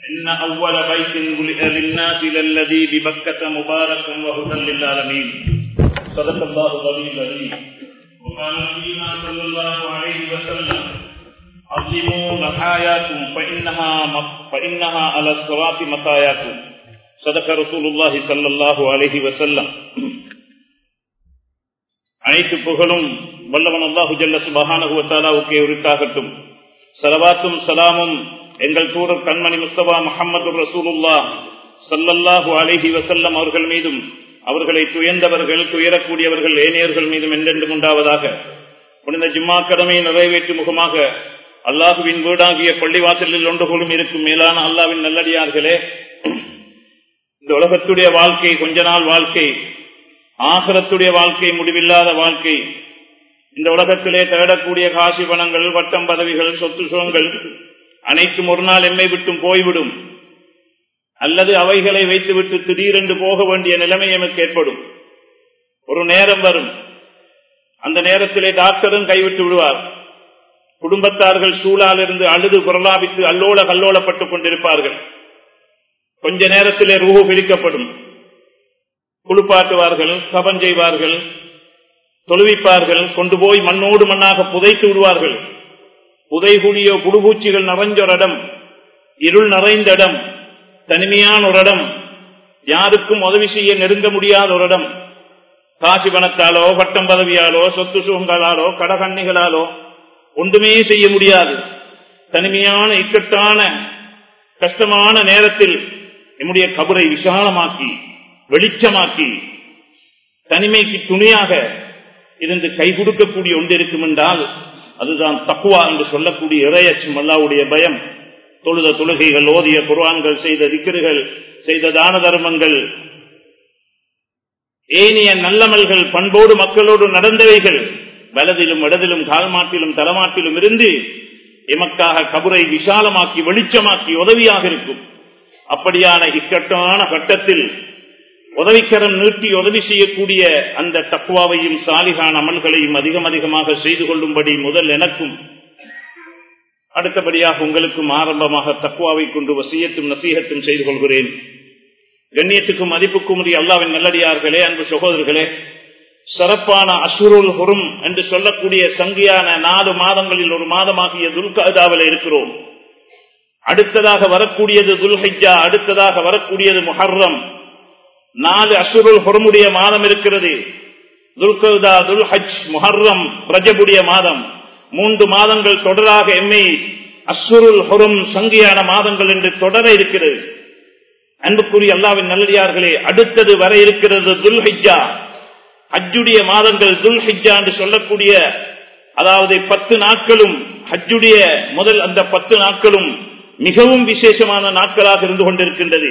إن أول بيت ولئ للناس للذي ببكة مباركا وهدى للعالمين صدق الله العلي العظيم وقال نبينا صلى الله عليه وسلم عظموا ضحاياكم فإنها فإنها على الصراط مطاياكم صدق رسول الله صلى الله عليه وسلم அனைத்து புகழும் வல்லவன் அல்லாஹு ஜல்ல சுபஹானகுவத்தாலாவுக்கே உரித்தாகட்டும் சலவாத்தும் சலாமும் எங்கள் தூரர் கண்மணி முஸ்தபா முகமது ரசூலுல்லா சல்லல்லாஹு அலிஹி வசல்லம் அவர்கள் மீதும் அவர்களை துயர்ந்தவர்கள் துயரக்கூடியவர்கள் ஏனையர்கள் மீதும் என்றென்றும் உண்டாவதாக புனித ஜிம்மா கடமையை நிறைவேற்றும் முகமாக அல்லாஹுவின் வீடாகிய பள்ளிவாசலில் ஒன்று போலும் இருக்கும் மேலான அல்லாவின் நல்லடியார்களே இந்த உலகத்துடைய வாழ்க்கை கொஞ்ச நாள் வாழ்க்கை ஆகரத்துடைய வாழ்க்கை முடிவில்லாத வாழ்க்கை இந்த உலகத்திலே தேடக்கூடிய காசி பணங்கள் வட்டம் பதவிகள் சொத்து சுகங்கள் அனைத்தும் ஒரு நாள் எம்மை விட்டும் போய்விடும் அல்லது அவைகளை வைத்துவிட்டு திடீரென்று போக வேண்டிய நிலைமை எமக்கு ஏற்படும் ஒரு நேரம் வரும் அந்த நேரத்திலே டாக்டரும் கைவிட்டு விடுவார் குடும்பத்தார்கள் சூழால் இருந்து அழுது குரலாபித்து அல்லோல கல்லோலப்பட்டுக் கொண்டிருப்பார்கள் கொஞ்ச நேரத்திலே ரூஹு பிடிக்கப்படும் குளிப்பாட்டுவார்கள் கபம் செய்வார்கள் தொழுவிப்பார்கள் கொண்டு போய் மண்ணோடு மண்ணாக புதைத்து விடுவார்கள் புதைகுடிய குடுபூச்சிகள் நிறைஞ்ச ஒரு இடம் இருள் நிறைந்த இடம் தனிமையான ஒரு இடம் யாருக்கும் உதவி செய்ய நெருங்க முடியாத ஒரு இடம் காசி பணத்தாலோ பட்டம் பதவியாலோ சொத்து சுகங்களாலோ கடகண்ணிகளாலோ ஒன்றுமே செய்ய முடியாது தனிமையான இக்கட்டான கஷ்டமான நேரத்தில் நம்முடைய கபரை விசாலமாக்கி வெளிச்சமாக்கி தனிமைக்கு துணையாக இருந்து கை கொடுக்கக்கூடிய ஒன்று இருக்கும் என்றால் அதுதான் தக்குவா என்று சொல்லக்கூடிய இறையச்சும் அல்லாவுடைய பயம் தொழுத தொழுகைகள் ஓதிய குர்வான்கள் செய்த திக்கர்கள் செய்த தான தர்மங்கள் ஏனைய நல்லமல்கள் பண்போடு மக்களோடு நடந்தவைகள் வலதிலும் இடதிலும் கால்மாட்டிலும் தலமாட்டிலும் இருந்து எமக்காக கபுரை விசாலமாக்கி வெளிச்சமாக்கி உதவியாக இருக்கும் அப்படியான இக்கட்டான கட்டத்தில் உதவிக்கரம் நீட்டி உதவி செய்யக்கூடிய அந்த தக்குவாவையும் சாலிகான அமல்களையும் அதிகம் அதிகமாக செய்து கொள்ளும்படி முதல் எனக்கும் அடுத்தபடியாக உங்களுக்கும் ஆரம்பமாக தக்குவாவை கொண்டு வசியத்தும் நசீகத்தும் செய்து கொள்கிறேன் கண்ணியத்துக்கும் மதிப்புக்கும் உரிய அல்லாவின் நல்லடியார்களே அன்பு சகோதரர்களே சிறப்பான அசுருல் ஹுரும் என்று சொல்லக்கூடிய சங்கியான நாலு மாதங்களில் ஒரு மாதமாகிய துல்கதாவில் இருக்கிறோம் அடுத்ததாக வரக்கூடியது துல்ஹைஜா அடுத்ததாக வரக்கூடியது முஹர்ரம் நாலு அசுருல் ஹுரமுடைய மாதம் இருக்கிறது துல்கதா துல் ஹஜ் முஹர்ரம் பிரஜபுடைய மாதம் மூன்று மாதங்கள் தொடராக எம்மை அசுருல் ஹுரும் சங்கியான மாதங்கள் என்று தொடர இருக்கிறது அன்புக்குரிய அல்லாவின் நல்லடியார்களே அடுத்தது வர இருக்கிறது துல் ஹிஜா ஹஜ்ஜுடைய மாதங்கள் துல் ஹிஜா என்று சொல்லக்கூடிய அதாவது பத்து நாட்களும் ஹஜ்ஜுடைய முதல் அந்த பத்து நாட்களும் மிகவும் விசேஷமான நாட்களாக இருந்து கொண்டிருக்கின்றது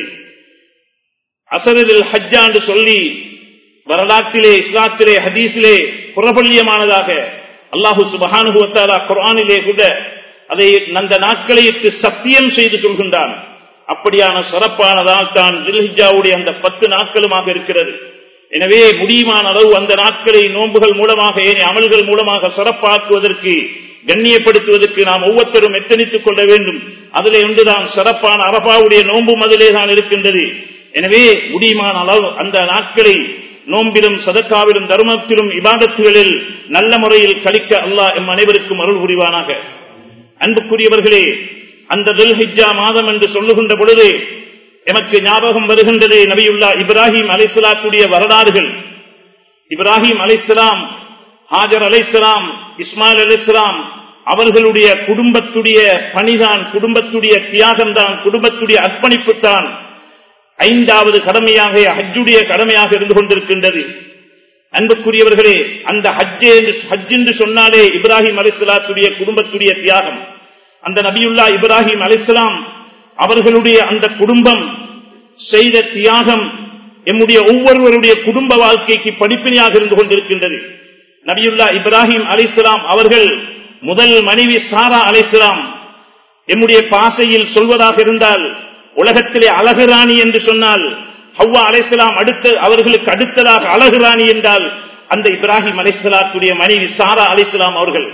அசரில் ஹஜ்ஜா என்று சொல்லி வரலாற்றிலே இஸ்லாத்திலே ஹதீஸிலே புறபல்யமானதாக அல்லாஹு சுபஹானுகுவத்தாலா குரானிலே கூட அதை அந்த நாட்களை சத்தியம் செய்து சொல்கின்றான் அப்படியான சிறப்பானதால் தான் தில்ஹிஜாவுடைய அந்த பத்து நாட்களுமாக இருக்கிறது எனவே முடியுமான அளவு அந்த நாட்களை நோன்புகள் மூலமாக ஏனைய அமல்கள் மூலமாக சிறப்பாக்குவதற்கு கண்ணியப்படுத்துவதற்கு நாம் ஒவ்வொருத்தரும் எத்தனித்துக் கொள்ள வேண்டும் அதிலே ஒன்றுதான் சிறப்பான அரபாவுடைய நோன்பும் அதிலே தான் இருக்கின்றது எனவே முடியுமான அளவு அந்த நாட்களை நோம்பிலும் சதக்காவிலும் தர்மத்திலும் இபாதத்துகளில் நல்ல முறையில் கழிக்க அல்லாஹ் எம் அனைவருக்கும் அருள் புரிவானாக அன்புக்குரியவர்களே அந்த துல்ஹிஜா மாதம் என்று சொல்லுகின்ற பொழுது எமக்கு ஞாபகம் வருகின்றது நபியுல்லா இப்ராஹிம் அலிஸ்லாத்துடைய வரலாறுகள் இப்ராஹிம் அலிஸ்லாம் ஹாஜர் அலிஸ்லாம் இஸ்மாயில் அலிஸ்லாம் அவர்களுடைய குடும்பத்துடைய பணிதான் குடும்பத்துடைய தியாகம்தான் குடும்பத்துடைய அர்ப்பணிப்பு தான் ஐந்தாவது கடமையாக ஹஜ்ஜுடைய கடமையாக இருந்து கொண்டிருக்கின்றது அன்புக்குரியவர்களே அந்த ஹஜ்ஜே ஹஜ் என்று சொன்னாலே இப்ராஹிம் அலிஸ்லாத்துடைய குடும்பத்துடைய தியாகம் அந்த நபியுல்லா இப்ராஹிம் அலிஸ்லாம் அவர்களுடைய அந்த குடும்பம் செய்த தியாகம் எம்முடைய ஒவ்வொருவருடைய குடும்ப வாழ்க்கைக்கு படிப்பினையாக இருந்து கொண்டிருக்கின்றது நபியுல்லா இப்ராஹிம் அலிஸ்லாம் அவர்கள் முதல் மனைவி சாரா அலிஸ்லாம் எம்முடைய பாசையில் சொல்வதாக இருந்தால் உலகத்திலே அழகு ராணி என்று சொன்னால் ஹவ்வா அலைசலாம் அடுத்த அவர்களுக்கு அடுத்ததாக அழகு ராணி என்றால் அந்த இப்ராஹிம் அலிஸ்லாத்துடைய மனைவி சாரா அலிஸ்லாம் அவர்கள்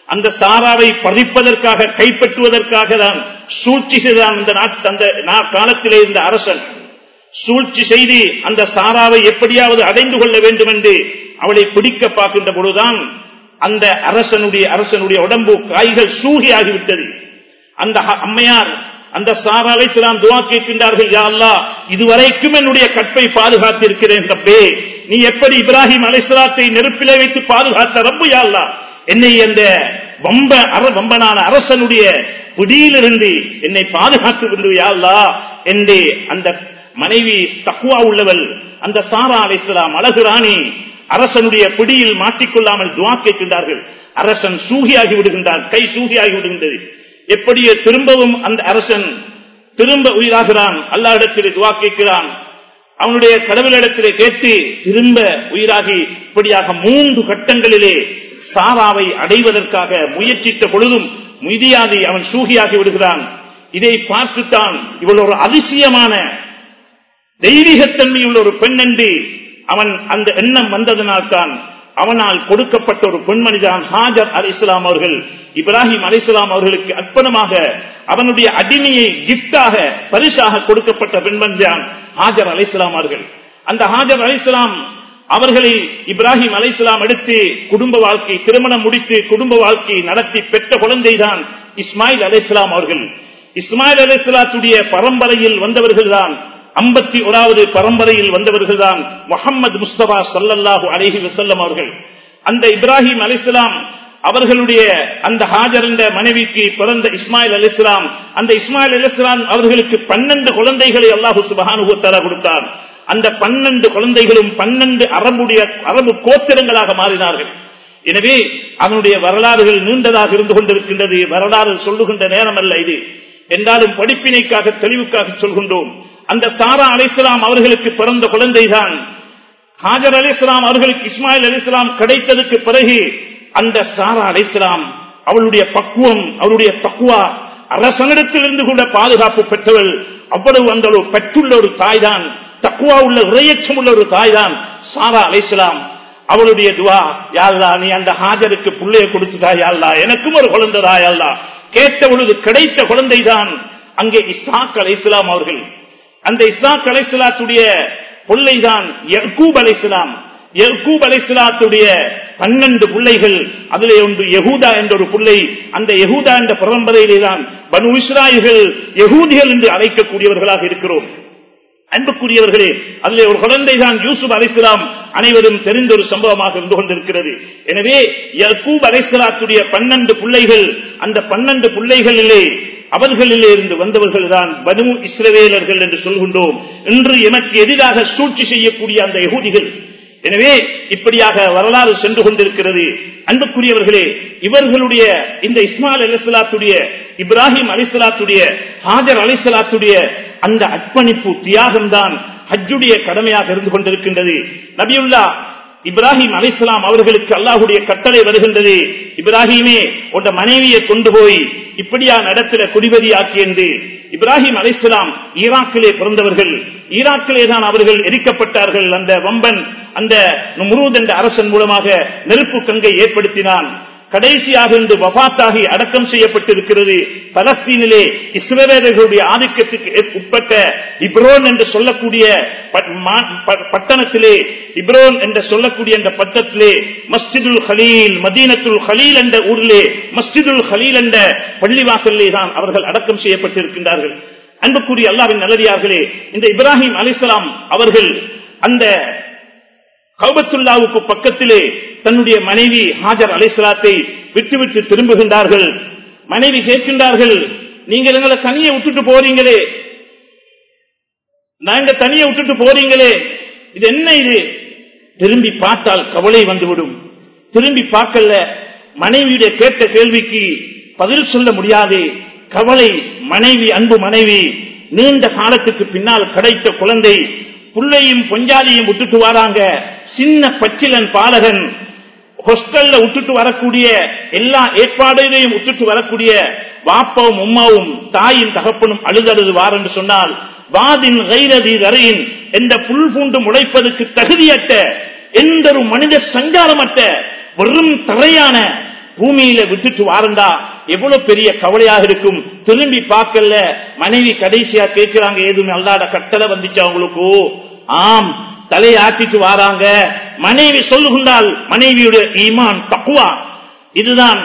அந்த சாராவை பறிப்பதற்காக கைப்பற்றுவதற்காக தான் சூழ்ச்சி செய்தான் அந்த நாட்டு அந்த நா- காலத்திலே இருந்த அரசன் சூழ்ச்சி செய்து அந்த சாராவை எப்படியாவது அடைந்து கொள்ள வேண்டும் என்று அவளை பிடிக்க பார்க்கின்ற பொழுதுதான் அந்த அரசனுடைய அரசனுடைய உடம்பு காய்கள் சூகி ஆகிவிட்டது அந்த அ- அம்மையார் அந்த சாராவை சிலாம் துவா கேட்கின்றார்கள் யா அல்லாஹ் இதுவரைக்கும் என்னுடைய கற்பை பாதுகாத்திருக்கிறேன் ரப்பே நீ எப்படி இப்ராஹிம் அலைசலாத்தை நெருப்பிலே வைத்து பாதுகாத்த ரப்பு யா அல்லாஹ் என்னை அந்த வம்ப அர வம்பனான அரசனுடைய பிடியிலிருந்து என்னை பாதுகாத்து விடு யா அல்லாஹ் என்று அந்த மனைவி தக்குவா உள்ளவள் அந்த சாரா அலைசலாம் அழகு ராணி அரசனுடைய பிடியில் மாட்டிக்கொள்ளாமல் துவா கேட்கின்றார்கள் அரசன் சூகியாகி விடுகின்றான் கை சூகியாகி விடுகின்றது எப்படியே திரும்பவும் அந்த அரசன் திரும்ப உயிராகிறான் அல்லா இடத்திலே துவா கேட்கிறான் அவனுடைய கடவுளிடத்திலே கேட்டு திரும்ப உயிராகி இப்படியாக மூன்று கட்டங்களிலே சாராவை அடைவதற்காக முயற்சித்த பொழுதும் முதியாதி அவன் சூகியாகி விடுகிறான் இதை பார்த்துத்தான் இவள் ஒரு அதிசயமான தெய்வீகத்தன்மை உள்ள ஒரு பெண் என்று அவன் அந்த எண்ணம் வந்ததனால்தான் அவனால் கொடுக்கப்பட்ட ஒரு பெண்மணிதான் ஹாஜர் அலி இஸ்லாம் அவர்கள் இப்ராஹிம் அலி இஸ்லாம் அவர்களுக்கு அர்ப்பணமாக அவனுடைய அடிமையை கிப்டாக பரிசாக கொடுக்கப்பட்ட பெண்மணிதான் ஹாஜர் அலி இஸ்லாம் அவர்கள் அந்த ஹாஜர் அலி இஸ்லாம் அவர்களை இப்ராஹிம் அலி இஸ்லாம் எடுத்து குடும்ப வாழ்க்கை திருமணம் முடித்து குடும்ப வாழ்க்கை நடத்தி பெற்ற குழந்தைதான் இஸ்மாயில் அலி இஸ்லாம் அவர்கள் இஸ்மாயில் அலி இஸ்லாத்துடைய பரம்பரையில் வந்தவர்கள் தான் ஐம்பத்தி ஓராவது பரம்பரையில் வந்தவர்கள் தான் முகமது முஸ்தபா சல்லல்லாஹு அலஹி வசல்லம் அவர்கள் அந்த இப்ராஹிம் அலிஸ்லாம் அவர்களுடைய அந்த ஹாஜர் என்ற மனைவிக்கு பிறந்த இஸ்மாயில் அலிஸ்லாம் அந்த இஸ்மாயில் அலிஸ்லாம் அவர்களுக்கு பன்னெண்டு குழந்தைகளை அல்லாஹு சுபஹானுவத்தாரா கொடுத்தார் அந்த பன்னெண்டு குழந்தைகளும் பன்னெண்டு அரபுடைய அரபு கோத்திரங்களாக மாறினார்கள் எனவே அதனுடைய வரலாறுகள் நீண்டதாக இருந்து கொண்டிருக்கின்றது வரலாறு சொல்லுகின்ற நேரம் அல்ல இது என்றாலும் படிப்பினைக்காக தெளிவுக்காக சொல்கின்றோம் அந்த சாரா அலிஸ்லாம் அவர்களுக்கு பிறந்த குழந்தைதான் ஹாஜர் அலிஸ்லாம் அவர்களுக்கு இஸ்மாயில் அலிஸ்லாம் கிடைத்ததுக்கு பிறகு அந்த சாரா அலிஸ்லாம் அவளுடைய பக்குவம் அவளுடைய தக்குவா அரசனிடத்திலிருந்து கூட பாதுகாப்பு பெற்றவள் அவ்வளவு அந்த ஒரு பெற்றுள்ள ஒரு தாய்தான் தக்குவா உள்ள இறையச்சம் உள்ள ஒரு தாய்தான் சாரா அலிஸ்லாம் அவளுடைய துவா யாழ்லா நீ அந்த ஹாஜருக்கு புள்ளைய கொடுத்துதா யாழ்லா எனக்கும் ஒரு குழந்தைதா யாழ்லா கேட்ட பொழுது கிடைத்த குழந்தைதான் அங்கே இஸ்ஹாக் அலை இஸ்லாம் அவர்கள் அந்த இஸ்ஹாக் அலை இஸ்லாத்துடைய பிள்ளைதான் யர்கூப் அலை இஸ்லாம் யர்கூப் அலை இஸ்லாத்துடைய பன்னெண்டு பிள்ளைகள் அதிலே ஒன்று யகூதா என்ற ஒரு பிள்ளை அந்த யகூதா என்ற பரம்பரையிலே தான் பனு இஸ்ராயல்கள் யகூதிகள் என்று அழைக்கக்கூடியவர்களாக இருக்கிறோம் அன்புக்குரியவர்களே அதிலே ஒரு குழந்தை தான் யூசுப் அலிஸ்லாம் அனைவரும் தெரிந்த ஒரு சம்பவமாக இருந்து கொண்டிருக்கிறது எனவே யக்கூப் அலிஸ்லாத்துடைய பன்னெண்டு பிள்ளைகள் அந்த பன்னெண்டு பிள்ளைகளிலே அவர்களிலே இருந்து வந்தவர்கள் தான் பனு இஸ்ரவேலர்கள் என்று சொல்கின்றோம் இன்று எமக்கு எதிராக சூழ்ச்சி செய்யக்கூடிய அந்த யகூதிகள் எனவே இப்படியாக வரலாறு சென்று கொண்டிருக்கிறது அன்புக்குரியவர்களே இவர்களுடைய இந்த இஸ்மாயில் அலிஸ்லாத்துடைய இப்ராஹிம் அலிஸ்லாத்துடைய ஹாஜர் அலிஸ்லாத்துடைய அந்த அர்ப்பணிப்பு தியாகம் தான் ஹஜ்ஜுடைய கடமையாக இருந்து கொண்டிருக்கின்றது நபியுல்லா இப்ராஹிம் அலிஸ்லாம் அவர்களுக்கு அல்லாஹுடைய கட்டளை வருகின்றது இப்ராஹிமே உன் மனைவியை கொண்டு போய் இப்படியா நடத்தில குடிபதியாக்கி என்று இப்ராஹிம் அலிஸ்லாம் ஈராக்கிலே பிறந்தவர்கள் ஈராக்கிலே தான் அவர்கள் எரிக்கப்பட்டார்கள் அந்த வம்பன் அந்த முருத் என்ற அரசன் மூலமாக நெருப்பு கங்கை ஏற்படுத்தினான் கடைசியாக இன்று வபாத்தாகி அடக்கம் செய்யப்பட்டிருக்கிறது பலஸ்தீனிலே இஸ்ரேலர்களுடைய ஆதிக்கத்துக்கு உட்பட்ட இப்ரோன் என்று சொல்லக்கூடிய பட்டணத்திலே இப்ரோன் என்று சொல்லக்கூடிய அந்த பட்டத்திலே மஸ்ஜிதுல் ஹலீல் மதீனத்துல் ஹலீல் என்ற ஊரிலே மஸ்ஜிதுல் ஹலீல் என்ற பள்ளிவாசலிலே தான் அவர்கள் அடக்கம் செய்யப்பட்டிருக்கின்றார்கள் அன்புக்குரிய அல்லாவின் நல்லடியார்களே இந்த இப்ராஹிம் அலிசலாம் அவர்கள் அந்த கௌபத்துல்லாவுக்கு பக்கத்திலே தன்னுடைய மனைவி ஹாஜர் அலிஸ்லாத்தை விட்டுவிட்டு திரும்புகின்றார்கள் மனைவி கேட்கின்றார்கள் நீங்கள் எங்களை தனியை விட்டுட்டு போறீங்களே நாங்க தனியை விட்டுட்டு போறீங்களே இது என்ன இது திரும்பி பார்த்தால் கவலை வந்துவிடும் திரும்பி பார்க்கல மனைவியுடைய கேட்ட கேள்விக்கு பதில் சொல்ல முடியாது கவலை மனைவி அன்பு மனைவி நீண்ட காலத்துக்கு பின்னால் கிடைத்த குழந்தை புள்ளையும் பொஞ்சாலியும் விட்டுட்டு வராங்க சின்ன பச்சிலன் பாலகன் ஹொஸ்டல்ல விட்டுட்டு வரக்கூடிய எல்லா ஏற்பாடுகளையும் விட்டுட்டு வரக்கூடிய வாப்பாவும் உம்மாவும் தாயின் தகப்பனும் அழுதழுது வார் என்று சொன்னால் வாதின் கைரதி தரையின் எந்த புல் பூண்டு முளைப்பதற்கு தகுதியற்ற எந்த ஒரு மனித சஞ்சாரமற்ற வெறும் தரையான பூமியில விட்டுட்டு வாரண்டா எவ்வளவு பெரிய கவலையாக இருக்கும் திரும்பி பார்க்கல மனைவி கடைசியா கேட்கிறாங்க எதுவுமே அல்லாட கட்டளை வந்துச்சு அவங்களுக்கு ஆம் தலையாட்டிட்டு வாராங்க மனைவி சொல்லுகின்றால் மனைவியுடைய ஈமான் தக்குவா இதுதான்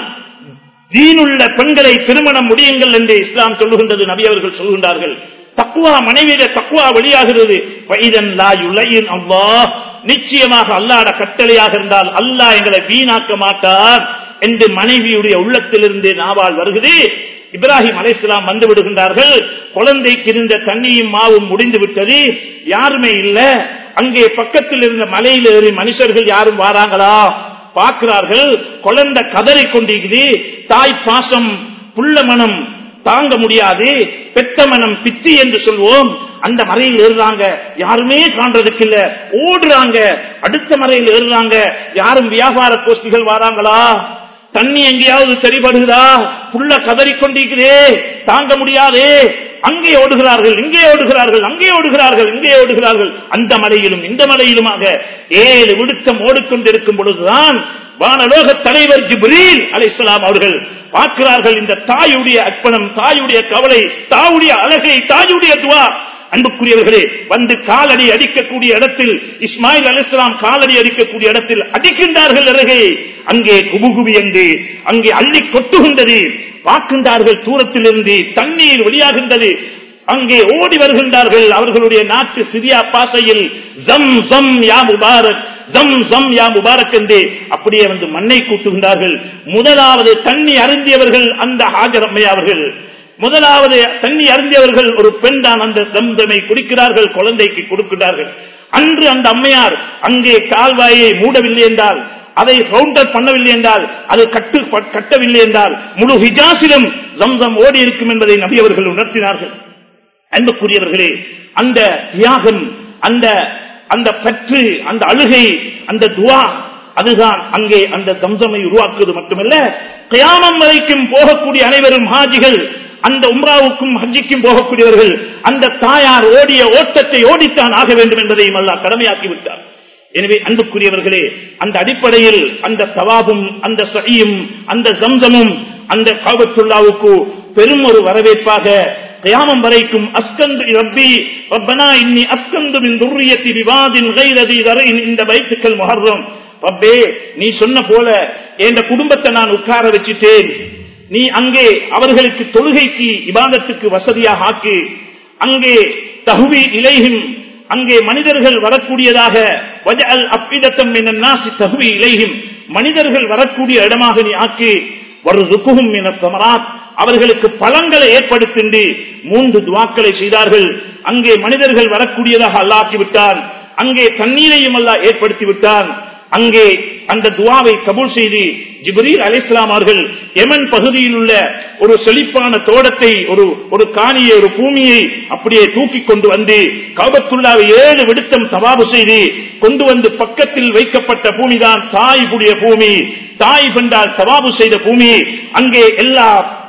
தீனுள்ள பெண்களை திருமணம் முடியுங்கள் என்று இஸ்லாம் சொல்லுகின்றது நபி அவர்கள் சொல்கின்றார்கள் தக்குவா மனைவியிட தக்குவா வெளியாகிறது வைதன் லா யுலையின் அல்லாஹ் நிச்சயமாக அல்லாட கட்டளையாக இருந்தால் அல்லாஹ் எங்களை வீணாக்க மாட்டார் என்று மனைவியுடைய உள்ளத்திலிருந்து நாவால் வருகிறது இப்ராஹிம் அலைஹிஸ்ஸலாம் வந்து விடுகின்றார்கள் குழந்தைக்கு இருந்த தண்ணியும் மாவும் முடிந்து விட்டது யாருமே இல்ல அங்கே பக்கத்தில் இருந்த மலையில் ஏறி மனுஷர்கள் யாரும் வாராங்களா பார்க்கிறார்கள் குழந்தை கதறி கொண்டிருக்குது தாய் பாசம் புள்ள மனம் தாங்க முடியாது பெத்த மனம் பித்தி என்று சொல்வோம் அந்த மறையில் ஏறுறாங்க யாருமே காண்றதுக்கு இல்ல ஓடுறாங்க அடுத்த மறையில் ஏறுறாங்க யாரும் வியாபார கோஷ்டிகள் வராங்களா தண்ணி எங்கேயாவது சரிபடுகிறா புள்ள கதறி கொண்டிருக்கிறே தாங்க முடியாதே அங்கே ஓடுகிறார்கள் இங்கே ஓடுகிறார்கள் அங்கே ஓடுகிறார்கள் இங்கே ஓடுகிறார்கள் அந்த மலையிலும் இந்த மலையிலுமாக ஏழு விடுக்கம் ஓடிக்கொண்டிருக்கும் பொழுதுதான் வானலோக தலைவர் ஜிப்ரீல் அலைஹிஸ்ஸலாம் அவர்கள் பார்க்கிறார்கள் இந்த தாயுடைய அர்ப்பணம் தாயுடைய கவலை தாயுடைய அழகை தாயுடைய துவா அன்புக்குரியவர்களே வந்து காலடி அடிக்கக்கூடிய இடத்தில் இஸ்மாயில் அலிஸ்லாம் காலடி அடிக்கக்கூடிய இடத்தில் அடிக்கின்றார்கள் அருகே அங்கே குபுகுபி என்று அங்கே அள்ளி கொட்டுகின்றது பார்க்கின்றார்கள் தூரத்திலிருந்து தண்ணீர் வெளியாகின்றது அங்கே ஓடி வருகின்றார்கள் அவர்களுடைய நாட்டு சிரியா பாசையில் ஜம் ஜம் யா முபாரக் ஜம் ஜம் யா முபாரக் என்று அப்படியே வந்து மண்ணை கூட்டுகின்றார்கள் முதலாவது தண்ணி அருந்தியவர்கள் அந்த ஹாஜர் அம்மையா அவர்கள் முதலாவது தண்ணி அருந்தியவர்கள் ஒரு பெண் தான் அந்த தம்தமை குடிக்கிறார்கள் குழந்தைக்கு கொடுக்கிறார்கள் அன்று அந்த அம்மையார் அங்கே கால்வாயை மூடவில்லை என்றால் அதை கவுண்டர் பண்ணவில்லை என்றால் அது கட்டு கட்டவில்லை என்றால் முழு ஹிஜாசிலும் ஜம்சம் ஓடி இருக்கும் என்பதை நபி அவர்கள் உணர்த்தினார்கள் அன்புக்குரியவர்களே அந்த தியாகம் அந்த அந்த பற்று அந்த அழுகை அந்த துவா அதுதான் அங்கே அந்த தம்சமை உருவாக்குவது மட்டுமல்ல கயாமம் வரைக்கும் போகக்கூடிய அனைவரும் ஹாஜிகள் அந்த உம்ராவுக்கும் ஹஜ்ஜிக்கும் போகக்கூடியவர்கள் அந்த தாயார் ஓடிய ஓட்டத்தை ஓடித்தான் ஆக வேண்டும் என்பதையும் அல்லா கடமையாக்கி விட்டார் எனவே அன்புக்குரியவர்களே அந்த அடிப்படையில் அந்த தவாபும் அந்த சகியும் அந்த ஜம்சமும் அந்த காபத்துல்லாவுக்கு பெரும் ஒரு வரவேற்பாக கயாமம் வரைக்கும் அஸ்கந்து ரப்பி ரப்பனா இன்னி அஸ்கந்து மின் துர்ரியத்தி விவாதின் கைரதி தரையின் இந்த பைத்துக்கள் முகர்றோம் ரப்பே நீ சொன்ன போல என் குடும்பத்தை நான் உட்கார வச்சுட்டேன் நீ அங்கே அவர்களுக்கு தொழுகைக்கு இபாதத்துக்கு வசதியாக ஆக்கி அங்கே தகுவி இலையும் அங்கே மனிதர்கள் வரக்கூடியதாக வஜஅல் அப்பிதத்தம் என நாசி தகுவி இலையும் மனிதர்கள் வரக்கூடிய இடமாக நீ ஆக்கி வருதுக்கும் என தமராத் அவர்களுக்கு பழங்களை ஏற்படுத்தி மூன்று துவாக்களை செய்தார்கள் அங்கே மனிதர்கள் வரக்கூடியதாக அல்லாக்கி விட்டான் அங்கே தண்ணீரையும் அல்லா ஏற்படுத்தி விட்டான் அங்கே அந்த துவாவை கபூல் செய்து ஜிப்ரீல் அலிஸ்லாம் அவர்கள் எமன் பகுதியில் உள்ள ஒரு செழிப்பான தோட்டத்தை ஒரு ஒரு காணியை ஒரு பூமியை அப்படியே தூக்கி கொண்டு வந்து கௌபத்துள்ளாவை ஏழு விடுத்தம் தவாபு செய்து கொண்டு வந்து பக்கத்தில் வைக்கப்பட்ட பூமிதான் தாய்புடைய பூமி தாய் கொண்டால் தவாபு செய்த பூமி அங்கே எல்லா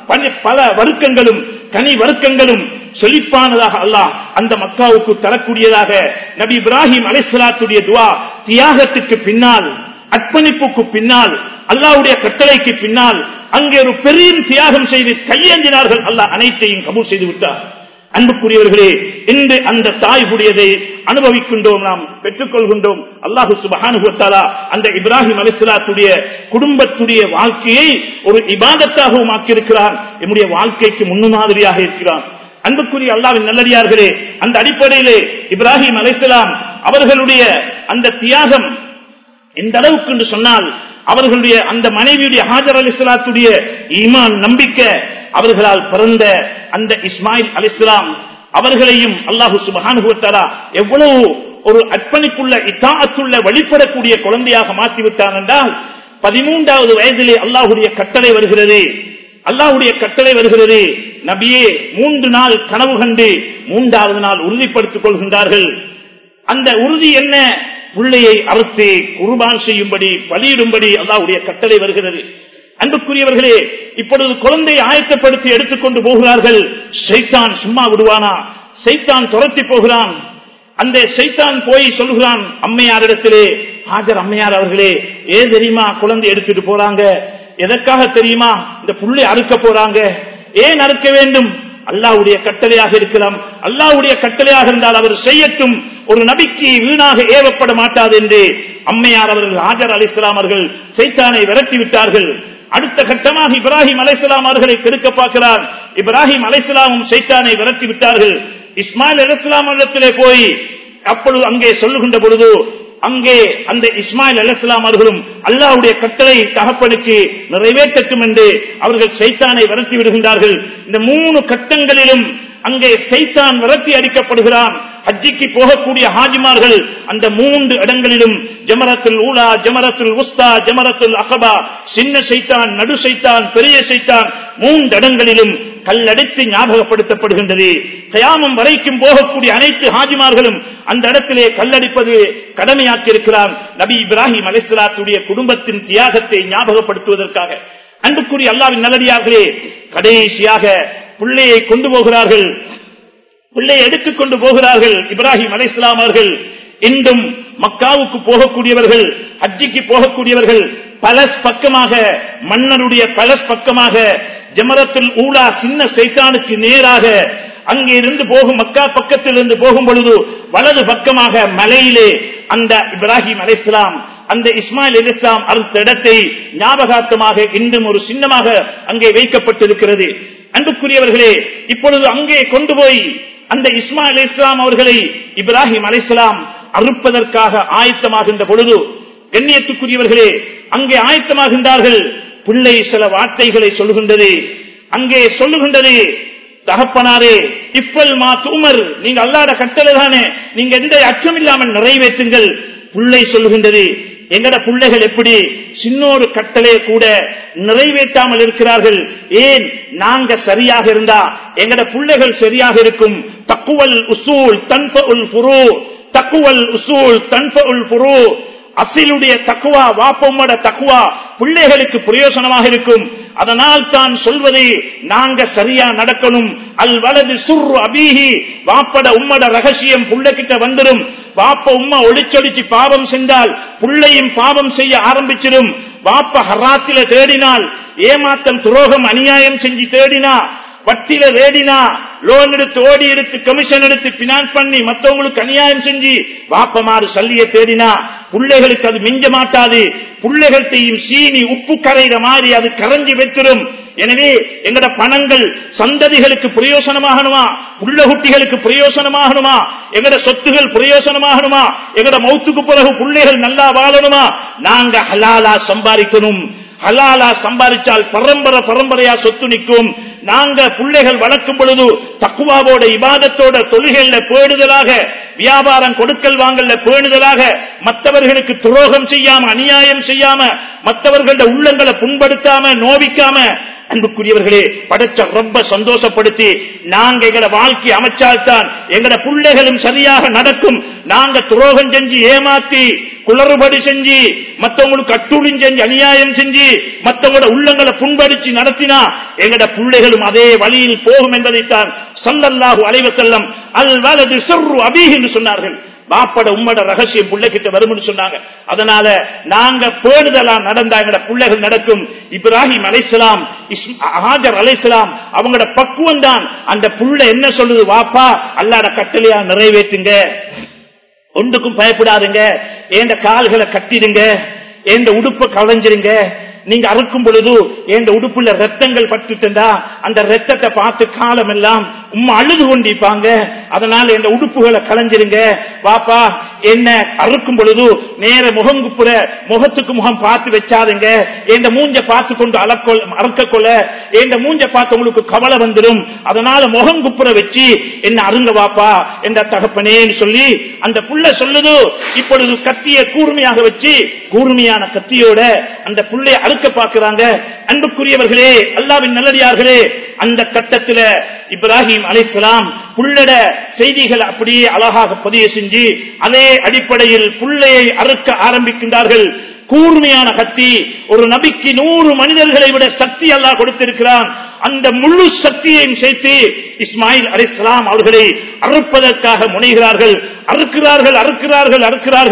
பல வருக்கங்களும் கனி வருக்கங்களும் செழிப்பானதாக அல்லாஹ் அந்த மக்காவுக்கு தரக்கூடியதாக நபி இப்ராஹிம் அலிஸ்லாத்துடைய துவா தியாகத்துக்கு பின்னால் அர்ப்பணிப்புக்கு பின்னால் அல்லாவுடைய கட்டளைக்கு பின்னால் அங்கே ஒரு பெரிய தியாகம் செய்து கையேந்தினார்கள் அல்லாஹ் அனைத்தையும் கபூல் செய்து விட்டார் அன்புக்குரியவர்களே இன்று அந்த தாய்குடியதை அனுபவிக்கின்றோம் நாம் பெற்றுக் கொள்கின்றோம் அல்லாஹு சுபஹானுவத்தாலா அந்த இப்ராஹிம் அலிஸ்லாத்துடைய குடும்பத்துடைய வாழ்க்கையை ஒரு இபாதத்தாகவும் ஆக்கியிருக்கிறான் என்னுடைய வாழ்க்கைக்கு முன்னுமாதிரியாக இருக்கிறான் அன்புக்குரிய அல்லாவின் நல்லடியார்களே அந்த அடிப்படையிலே இப்ராஹிம் அலைசலாம் அவர்களுடைய அந்த தியாகம் எந்த அளவுக்கு என்று சொன்னால் அவர்களுடைய அந்த மனைவியுடைய ஹாஜர் அலிஸ்லாத்துடைய ஈமான் நம்பிக்கை அவர்களால் பிறந்த அந்த இஸ்மாயில் அலிஸ்லாம் அவர்களையும் அல்லாஹு சுபஹானுவத்தாரா எவ்வளவு ஒரு அர்ப்பணிப்புள்ள இத்தாத்துள்ள வெளிப்படக்கூடிய குழந்தையாக மாற்றிவிட்டான் என்றால் பதிமூன்றாவது வயதிலே அல்லாஹுடைய கட்டளை வருகிறது அல்லாஹுடைய கட்டளை வருகிறது நபியே மூன்று நாள் கனவு கண்டு மூன்றாவது நாள் உறுதிப்படுத்திக் கொள்கின்றார்கள் அந்த உறுதி என்ன பிள்ளையை அறுத்து குர்பான் செய்யும்படி பலியிடும்படி அல்லாஹுடைய கட்டளை வருகிறது அன்புக்குரியவர்களே இப்பொழுது குழந்தை ஆயத்தப்படுத்தி எடுத்துக்கொண்டு போகிறார்கள் சைத்தான் சும்மா விடுவானா சைத்தான் துரத்தி போகிறான் அந்த சைத்தான் போய் சொல்கிறான் அம்மையாரிடத்திலே ஹாஜர் அம்மையார் அவர்களே ஏ தெரியுமா குழந்தை எடுத்துட்டு போறாங்க எதற்காக தெரியுமா இந்த புள்ளை அறுக்க போறாங்க ஏன் அறுக்க வேண்டும் அல்லாவுடைய கட்டளையாக இருக்கலாம் அல்லாவுடைய கட்டளையாக இருந்தால் அவர் செய்யட்டும் ஒரு நபிக்கு வீணாக ஏவப்பட மாட்டாது என்று அம்மையார் அவர்கள் ஆஜர் அலிஸ்லாம் அவர்கள் சைத்தானை விரட்டி விட்டார்கள் அடுத்த கட்டமாக இப்ராஹிம் அலைசலாம் அவர்களை பெருக்க பார்க்கிறார் இப்ராஹிம் அலைசலாமும் சைத்தானை விரட்டி விட்டார்கள் இஸ்மாயில் அலிஸ்லாம் இடத்திலே போய் அப்பொழுது அங்கே சொல்லுகின்ற பொழுது அங்கே அந்த இஸ்மாயில் அலிஸ்லாம் அவர்களும் அல்லாவுடைய கட்டளை தகப்பனுக்கு நிறைவேற்றட்டும் என்று அவர்கள் சைத்தானை விரட்டி விடுகின்றார்கள் இந்த மூணு கட்டங்களிலும் அங்கே சைத்தான் விரட்டி அடிக்கப்படுகிறான் ஹஜ்ஜிக்கு போகக்கூடிய ஹாஜிமார்கள் அந்த மூன்று இடங்களிலும் ஜமரத்துல் ஊலா ஜமரத்துல் உஸ்தா ஜமரத்துல் அகபா சின்ன சைத்தான் நடு சைத்தான் பெரிய சைத்தான் மூன்று இடங்களிலும் கல்லடித்து ஞாபகப்படுத்தப்படுகின்றது கயாமம் வரைக்கும் போகக்கூடிய அனைத்து ஹாஜிமார்களும் அந்த இடத்திலே கல்லடிப்பது கடமையாக்கியிருக்கிறார் நபி இப்ராஹிம் அலிஸ்லாத்துடைய குடும்பத்தின் தியாகத்தை ஞாபகப்படுத்துவதற்காக அன்புக்குரிய அல்லாவின் நல்லடியார்களே கடைசியாக பிள்ளையை கொண்டு போகிறார்கள் பிள்ளையை எடுத்துக் கொண்டு போகிறார்கள் இப்ராஹிம் அலைஸ்லாம் அவர்கள் இன்றும் மக்காவுக்கு போகக்கூடியவர்கள் ஹஜ்ஜிக்கு போகக்கூடியவர்கள் பலஸ் பக்கமாக மன்னருடைய பலஸ் பக்கமாக ஜமரத்துல் ஊலா சின்ன சைத்தானுக்கு நேராக அங்கே இருந்து போகும் மக்கா பக்கத்தில் இருந்து போகும் பொழுது வலது பக்கமாக மலையிலே அந்த இப்ராஹிம் அலைஸ்லாம் அந்த இஸ்மாயில் அலிஸ்லாம் அறுத்த இடத்தை ஞாபகார்த்தமாக இன்றும் ஒரு சின்னமாக அங்கே வைக்கப்பட்டிருக்கிறது அன்புக்குரியவர்களே இப்பொழுது அங்கே கொண்டு போய் அந்த இஸ்மாயில் இஸ்லாம் அவர்களை இப்ராஹிம் அலைசலாம் அறுப்பதற்காக ஆயத்தமாகின்ற பொழுது கண்ணியத்துக்குரியவர்களே அங்கே ஆயத்தமாகின்றார்கள் பிள்ளை சில வார்த்தைகளை சொல்லுகின்றது அங்கே சொல்லுகின்றது தகப்பனாரே இப்பல் மா தூமர் நீங்க அல்லாத கட்டளை தானே நீங்க எந்த அச்சம் இல்லாமல் நிறைவேற்றுங்கள் பிள்ளை சொல்லுகின்றது எங்கட பிள்ளைகள் எப்படி சின்னோரு கட்டளை கூட நிறைவேற்றாமல் இருக்கிறார்கள் ஏன் நாங்க சரியாக இருந்தா எங்கட பிள்ளைகள் சரியாக இருக்கும் தக்குவல் உசூல் தன்ப உல் புரு தக்குவல் உசூல் தன்ப உல் புரு அசிலுடைய தக்குவா வாப்பம்மோட தக்குவா பிள்ளைகளுக்கு பிரயோசனமாக இருக்கும் அதனால் தான் சொல்வதை நாங்க சரியா நடக்கணும் அல் வலது சுர் அபீஹி வாப்பட உம்மட ரகசியம் புள்ளக்கிட்ட வந்துடும் வாப்ப உம்மா ஒளிச்சொடிச்சு பாவம் சென்றால் புள்ளையும் பாவம் செய்ய ஆரம்பிச்சிடும் வாப்ப ஹராத்தில தேடினால் ஏமாத்தம் துரோகம் அநியாயம் செஞ்சு தேடினா வட்டில தேடினா லோன் எடுத்து ஓடி எடுத்து கமிஷன் எடுத்து பினான்ஸ் பண்ணி மத்தவங்களுக்கு அநியாயம் செஞ்சு வாப்பமாறு சல்லிய தேடினா பிள்ளைகளுக்கு அது மிஞ்ச மாட்டாது பிள்ளைகள்கிட்டையும் சீனி உப்பு கரைகிற மாதிரி அது கரைஞ்சு வைத்திரும் எனவே எங்கட பணங்கள் சந்ததிகளுக்கு பிரயோசனமாகணுமா உள்ள குட்டிகளுக்கு பிரயோசனமாகணுமா எங்கட சொத்துகள் பிரயோசனமாகணுமா எங்கட மௌத்துக்கு பிறகு பிள்ளைகள் நல்லா வாழணுமா நாங்க ஹலாலா சம்பாதிக்கணும் ஹலாலா சம்பாதிச்சால் பரம்பரை பரம்பரையா சொத்து நிற்கும் நாங்க பிள்ளைகள் வளர்க்கும் பொழுது தக்குவாவோட இபாதத்தோட தொழுகையில பேணுதலாக வியாபாரம் கொடுக்கல் வாங்கல பேணுதலாக மற்றவர்களுக்கு துரோகம் செய்யாம அநியாயம் செய்யாம மற்றவர்களோட உள்ளங்களை புண்படுத்தாம நோவிக்காம அன்புக்குரியவர்களே படைச்ச ரொம்ப சந்தோஷப்படுத்தி நாங்க எங்கட வாழ்க்கை அமைச்சால்தான் எங்கட பிள்ளைகளும் சரியாக நடக்கும் நாங்க துரோகம் செஞ்சு ஏமாத்தி குளறுபடி செஞ்சு மத்தவங்களுக்கு கட்டுளின் செஞ்சு அநியாயம் செஞ்சு மத்தவங்களோட உள்ளங்களை புண்படிச்சு நடத்தினா எங்கட பிள்ளைகளும் அதே வழியில் போகும் என்பதைத்தான் சல்லல்லாஹு அலைவ செல்லம் அல் வலது சொர்ரு அபீஹ் என்று சொன்னார்கள் பாப்பட உம்மட ரகசியம் பிள்ளைகிட்ட வரும்னு சொன்னாங்க அதனால நாங்க பேணுதலா நடந்தா எங்கட பிள்ளைகள் நடக்கும் இப்ராஹிம் அலைசலாம் ஹாஜர் அலைசலாம் அவங்களோட பக்குவம் தான் அந்த புள்ள என்ன சொல்லுது வாப்பா அல்லாட கட்டளையா நிறைவேற்றுங்க ஒன்றுக்கும் பயப்படாதுங்க ஏண்ட கால்களை கட்டிடுங்க ஏண்ட உடுப்பை களைஞ்சிருங்க நீங்க அறுக்கும் பொழுது என் உடுப்புல ரத்தங்கள் பட்டுட்டா அந்த ரத்தத்தை பார்த்து காலம் எல்லாம் உம்மா அழுது கொண்டிருப்பாங்க அதனால என் உடுப்புகளை களைஞ்சிருங்க பாப்பா என்ன அறுக்கும் பொழுது நேர முகங்குப்புற முகத்துக்கு முகம் பார்த்து வச்சாதுங்க என் மூஞ்ச பார்த்து கொண்டு அலக்கொள் அறுக்க கொள்ள என் மூஞ்ச பார்த்து உங்களுக்கு கவலை வந்துடும் அதனால முகங்குப்புற வச்சு என்ன அருங்க வாப்பா என்ற தகப்பனேன்னு சொல்லி அந்த புள்ள சொல்லுது இப்பொழுது கத்திய கூர்மையாக வச்சு கூர்மையான கத்தியோட அந்த புள்ளைய அறுக்க பார்க்கிறாங்க அன்புக்குரியவர்களே அல்லாவின் நல்லடியார்களே அந்த கட்டத்துல இப்ராஹிம் அலைசலாம் புள்ளட செய்திகள் அப்படியே அழகாக பதிவு செஞ்சு அதே அடிப்படையில் புள்ளையை அறுக்க ஆரம்பிக்கின்றார்கள் கூர்மையான கத்தி ஒரு நபிக்கு நூறு மனிதர்களை விட சக்தி அல்லாஹ் கொடுத்திருக்கிறான் அந்த முழு சக்தியையும் சேர்த்து இஸ்மாயில் அலிஸ்லாம் அவர்களை அறுப்பதற்காக முனைகிறார்கள் அறுக்கிறார்கள் அறுக்கிறார்கள் அறுக்கிறார்கள்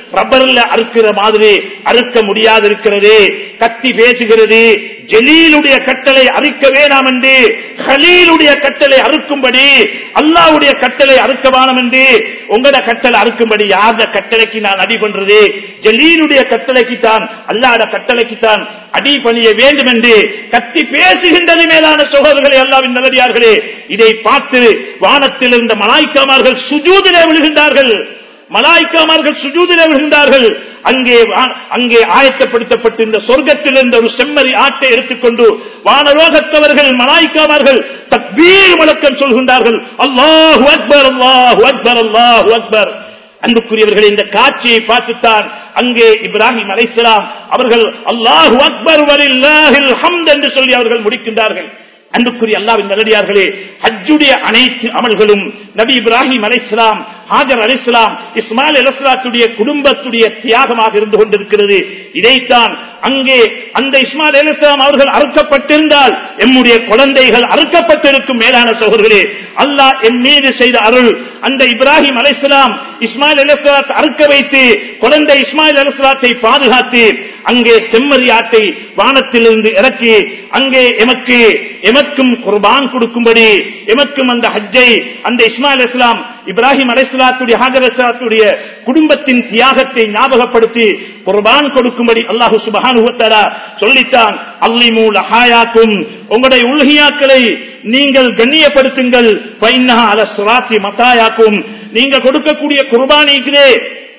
ரப்பர்ல அறுக்கிற மாதிரி அறுக்க முடியாது இருக்கிறது கத்தி பேசுகிறது ஜலீலுடைய கட்டளை அறுக்க வேண்டாம் என்று ஹலீலுடைய கட்டளை அறுக்கும்படி அல்லாவுடைய கட்டளை அறுக்க வேணாம் என்று உங்களோட கட்டளை அறுக்கும்படி யார கட்டளைக்கு நான் அடி பண்றது ஜலீலுடைய கட்டளைக்கு தான் அல்லாத கட்டளைக்கு தான் அடி பணிய வேண்டும் என்று கத்தி பேசுகின்றது மேலான சகோதரர்களே அல்லாவின் நல்லடியார்களே இதை பார்த்து வானத்தில் இருந்த மலாய்க்காமார்கள் சுஜூதிலே விழுகின்றார்கள் மலாய்க்காமார்கள் சுஜூதிலே விழுகின்றார்கள் அங்கே வா- அங்கே ஆயத்தப்படுத்தப்பட்டிருந்த சொர்க்கத்தில் இருந்த ஒரு செம்மறி ஆட்டை எடுத்துக்கொண்டு வானலோகத்தவர்கள் மலாய்க்காமார்கள் தக்பீர் வழக்கம் சொல்கின்றார்கள் அல்லாஹு அக்பர் அல்லாஹு அக்பர் அல்லாஹு அக்பர் அன்புக்குரியவர்கள் இந்த காட்சியை பார்த்துத்தான் அங்கே இப்ராஹிம் அலைஹிஸ்ஸலாம் அவர்கள் அல்லாஹு அக்பர் வலில்லாஹில் ஹம்த் என்று சொல்லி அவர்கள் முடிக்கின்றார்கள் அன்புக்குரிய அல்லாவின் நல்லடியார்களே ஹஜ்ஜுடைய அனைத்து அமல்களும் நபி இப்ராஹிம் அலைஹிஸ்ஸலாம் ஹாஜர் அலைஹிஸ்ஸலாம் இஸ்மாயில் அலைஹிஸ்ஸலாத்துடைய குடும்பத்துடைய தியாகமாக இருந்து கொண்டிருக்கிறது இதைத்தான் அங்கே அந்த இஸ்மாயில் அலைஹிஸ்ஸலாம் அவர்கள் அறுக்கப்பட்டிருந்தால் எம்முடைய குழந்தைகள் அறுக்கப்பட்டிருக்கும் மேலான சகோதரர்களே அல்லாஹ் எம் மீது செய்த அருள் அந்த இப்ராஹிம் அலைஹிஸ்ஸலாம் இஸ்மாயில் அலைஹிஸ்ஸலாத் அறுக்க வைத்து குழந்தை இஸ்மாயில் அலைஹிஸ்ஸலாத்தை பாதுகாத்து அங்கே செம்மறி ஆட்டை வானத்திலிருந்து இறக்கி அங்கே எமக்கு எமக்கும் குர்பான் கொடுக்கும்படி எமக்கும் அந்த ஹஜ்ஜை அந்த இஸ்மாயில் இஸ்லாம் இப்ராஹிம் அலைஹிஸ்ஸலாத்துடைய ஹாஜர் அலைஹிஸ்ஸலாத்துடைய குடும்பத்தின் தியாகத்தை ஞாபகப்படுத்தி குர்பான் கொடுக்கும்படி அல்லாஹு சுபஹானஹு வ தஆலா சொல்லித்தான் அல்லிமு லஹாயாக்கும் உங்களுடைய உல்ஹியாக்களை நீங்கள் கண்ணியப்படுத்துங்கள் பைன்னஹா அல சுராத்தி மத்தாயாக்கும் நீங்க கொடுக்கக்கூடிய குர்பானிக்குதே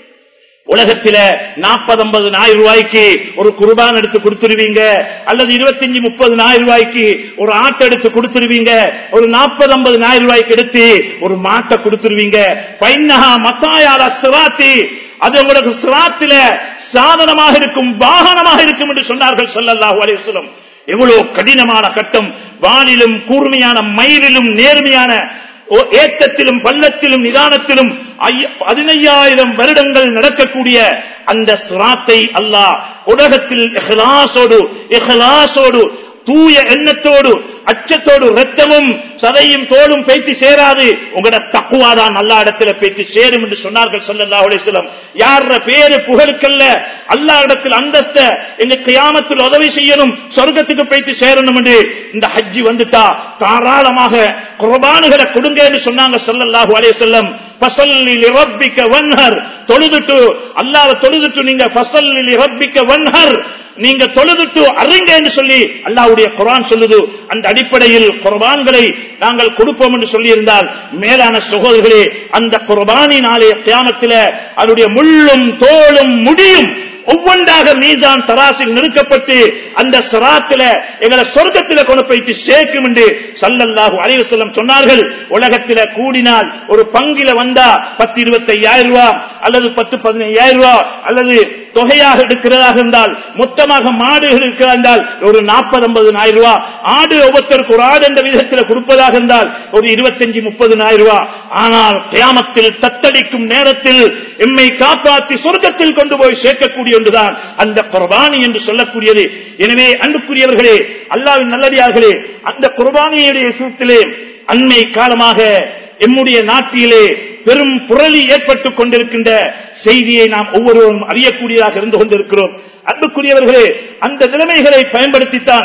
உலகத்தில நாற்பது ஐம்பது ஆயிரம் ரூபாய்க்கு ஒரு குர்பான் எடுத்து கொடுத்துருவீங்க அல்லது இருபத்தஞ்சு முப்பது ஆயிரம் ரூபாய்க்கு ஒரு ஆட்டை எடுத்து கொடுத்துருவீங்க ஒரு நாற்பது ஐம்பது ஆயிரம் ரூபாய்க்கு எடுத்து ஒரு மாட்டை கொடுத்துருவீங்க பைன்னஹா மத்தாயால சிராத்தி அது உங்களுக்கு சிராத்தில சாதனமாக இருக்கும் வாகனமாக இருக்கும் என்று சொன்னார்கள் ஸல்லல்லாஹு அலைஹி வஸல்லம் எவ்வளவு கடினமான கட்டம் வானிலும் கூர்மையான மயிலிலும் நேர்மையான ஓ- ஏற்றத்திலும் பள்ளத்திலும் நிதானத்திலும் ஐய- பதினையாயிரம் வருடங்கள் நடக்கக்கூடிய அந்த சுராத்தை அல்லாஹ் உலகத்தில் இஹ்லாஸோடு இஹ்லாஸோடு தூய எண்ணத்தோடு அச்சத்தோடு ரத்தமும் சதையும் தோளும் பேச்சு சேராது உங்களோட தக்குவாதான் நல்ல இடத்துல பேச்சு சேரும் என்று சொன்னார்கள் ஸல்லல்லாஹு அலைஹி வஸல்லம் யார பேரு புகழுக்கல்ல அல்லாஹ் இடத்தில் அந்தஸ்த எங்க கியாமத்தில் உதவி செய்யணும் சொர்க்கத்துக்கு போயிட்டு சேரணும் என்று இந்த ஹஜ்ஜி வந்துட்டா தாராளமாக குர்பானுகளை கொடுங்க என்று சொன்னாங்க ஸல்லல்லாஹு அலைஹி வஸல்லம் ஃபஸல்லி லிரப்பிக வன்ஹர் தொழுதுட்டு அல்லாஹ்வை தொழுதுட்டு நீங்க ஃபஸல்லி லிரப்பிக வன்ஹர் நீங்க தொழுதுட்டு அறிங்க என்று சொல்லி அல்லாஹ்வுடைய குர்ஆன் சொல்லுது அந்த அடிப்படையில் குர்பான்களை நாங்கள் கொடுப்போம் என்று சொல்லி இருந்தால் மேலான சகோதரர்களே அந்த குர்பானி நாளைய கியாமத்தில அதனுடைய முள்ளும் தோளும் முடியும் ஒவ்வொன்றாக மீதான் தராசில் நிறுக்கப்பட்டு அந்த சராத்தில எங்களை சொர்க்கத்தில கொண்டு போயிட்டு சேர்க்கும் என்று சல்லல்லாஹு அலைஹி வஸல்லம் சொன்னார்கள் உலகத்தில கூடினால் ஒரு பங்கில வந்தா பத்து இருபத்தி ஐயாயிரம் ரூபாய் அல்லது பத்து பதினையாயிரம் ரூபாய் அல்லது தொகையாக எடுக்கிறதாக இருந்தால் மொத்தமாக மாடுகள் இருக்கிறதா இருந்தால் ஒரு நாற்பது ஐம்பது ஆயிரம் ரூபாய் ஆடு ஒவ்வொருத்தருக்கு ஒரு ஆடு என்ற விதத்தில் கொடுப்பதாக இருந்தால் ஒரு இருபத்தஞ்சு முப்பது ஆயிரம் ரூபாய் ஆனால் கியாமத்தில் தத்தளிக்கும் நேரத்தில் எம்மை காப்பாற்றி சொர்க்கத்தில் கொண்டு போய் சேர்க்கக்கூடிய ஒன்றுதான் அந்த குர்பானி என்று சொல்லக்கூடியது எனவே அன்புக்குரியவர்களே அல்லாவின் நல்லடியார்களே அந்த குர்பானியுடைய சூத்திலே அண்மை காலமாக எம்முடைய நாட்டிலே பெரும் புரளி ஏற்பட்டுக் கொண்டிருக்கின்ற செய்தியை நாம் ஒவ்வொருவரும் அறியக்கூடியதாக இருந்து கொண்டிருக்கிறோம் அன்புக்குரியவர்களே அந்த நிலைமைகளை பயன்படுத்தித்தான்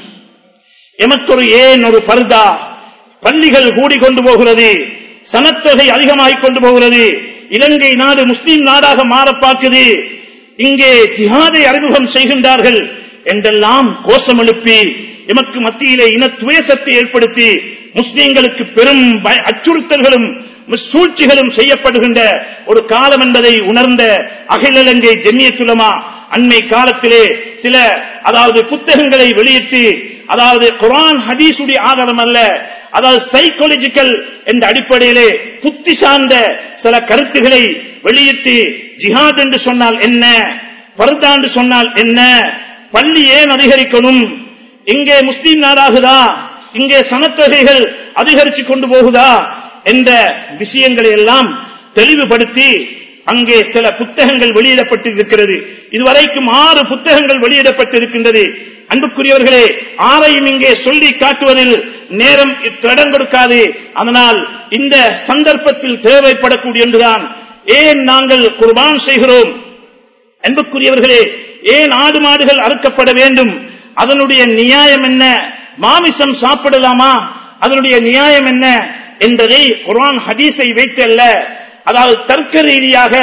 எமக்கொரு ஏன் ஒரு பர்தா பள்ளிகள் கூடிக்கொண்டு போகிறது சனத்தொகை அதிகமாகிக் கொண்டு போகிறது இலங்கை நாடு முஸ்லீம் நாடாக மாற பார்க்குது இங்கே ஜிஹாதை அறிமுகம் செய்கின்றார்கள் என்றெல்லாம் கோஷம் எழுப்பி எமக்கு மத்தியிலே இன துவேசத்தை ஏற்படுத்தி முஸ்லீம்களுக்கு பெரும் பய- அச்சுறுத்தல்களும் சூழ்ச்சிகளும் செய்யப்படுகின்ற ஒரு காலம் என்பதை உணர்ந்த அகில இலங்கை ஜெமியத்துலமா அண்மை காலத்திலே சில அதாவது புத்தகங்களை வெளியிட்டு அதாவது குரான் ஹதீஸுடைய ஆதாரம் அல்ல அதாவது சைக்காலஜிக்கல் என்ற அடிப்படையிலே புத்தி சார்ந்த சில கருத்துக்களை வெளியிட்டு ஜிஹாத் என்று சொன்னால் என்ன பர்தா என்று சொன்னால் என்ன பள்ளி ஏன் அதிகரிக்கணும் இங்கே முஸ்லீம் நாடாகுதா இங்கே சனத்தொகைகள் அதிகரித்து கொண்டு போகுதா என்ற விஷயங்களை எல்லாம் தெளிவுபடுத்தி அங்கே சில புத்தகங்கள் வெளியிடப்பட்டிருக்கிறது இதுவரைக்கும் ஆறு புத்தகங்கள் வெளியிடப்பட்டிருக்கின்றது அன்புக்குரியவர்களே ஆரையும் இங்கே சொல்லி காட்டுவதில் நேரம் இடம் கொடுக்காது அதனால் இந்த சந்தர்ப்பத்தில் தேவைப்படக்கூடிய ஒன்றுதான் ஏன் நாங்கள் குர்பான் செய்கிறோம் அன்புக்குரியவர்களே ஏன் ஆடு மாடுகள் அறுக்கப்பட வேண்டும் அதனுடைய நியாயம் என்ன மாமிசம் சாப்பிடலாமா அதனுடைய நியாயம் என்ன என்பதை குர்ஆன் ஹதீஸை வைத்தல்ல அதாவது தர்க்க ரீதியாக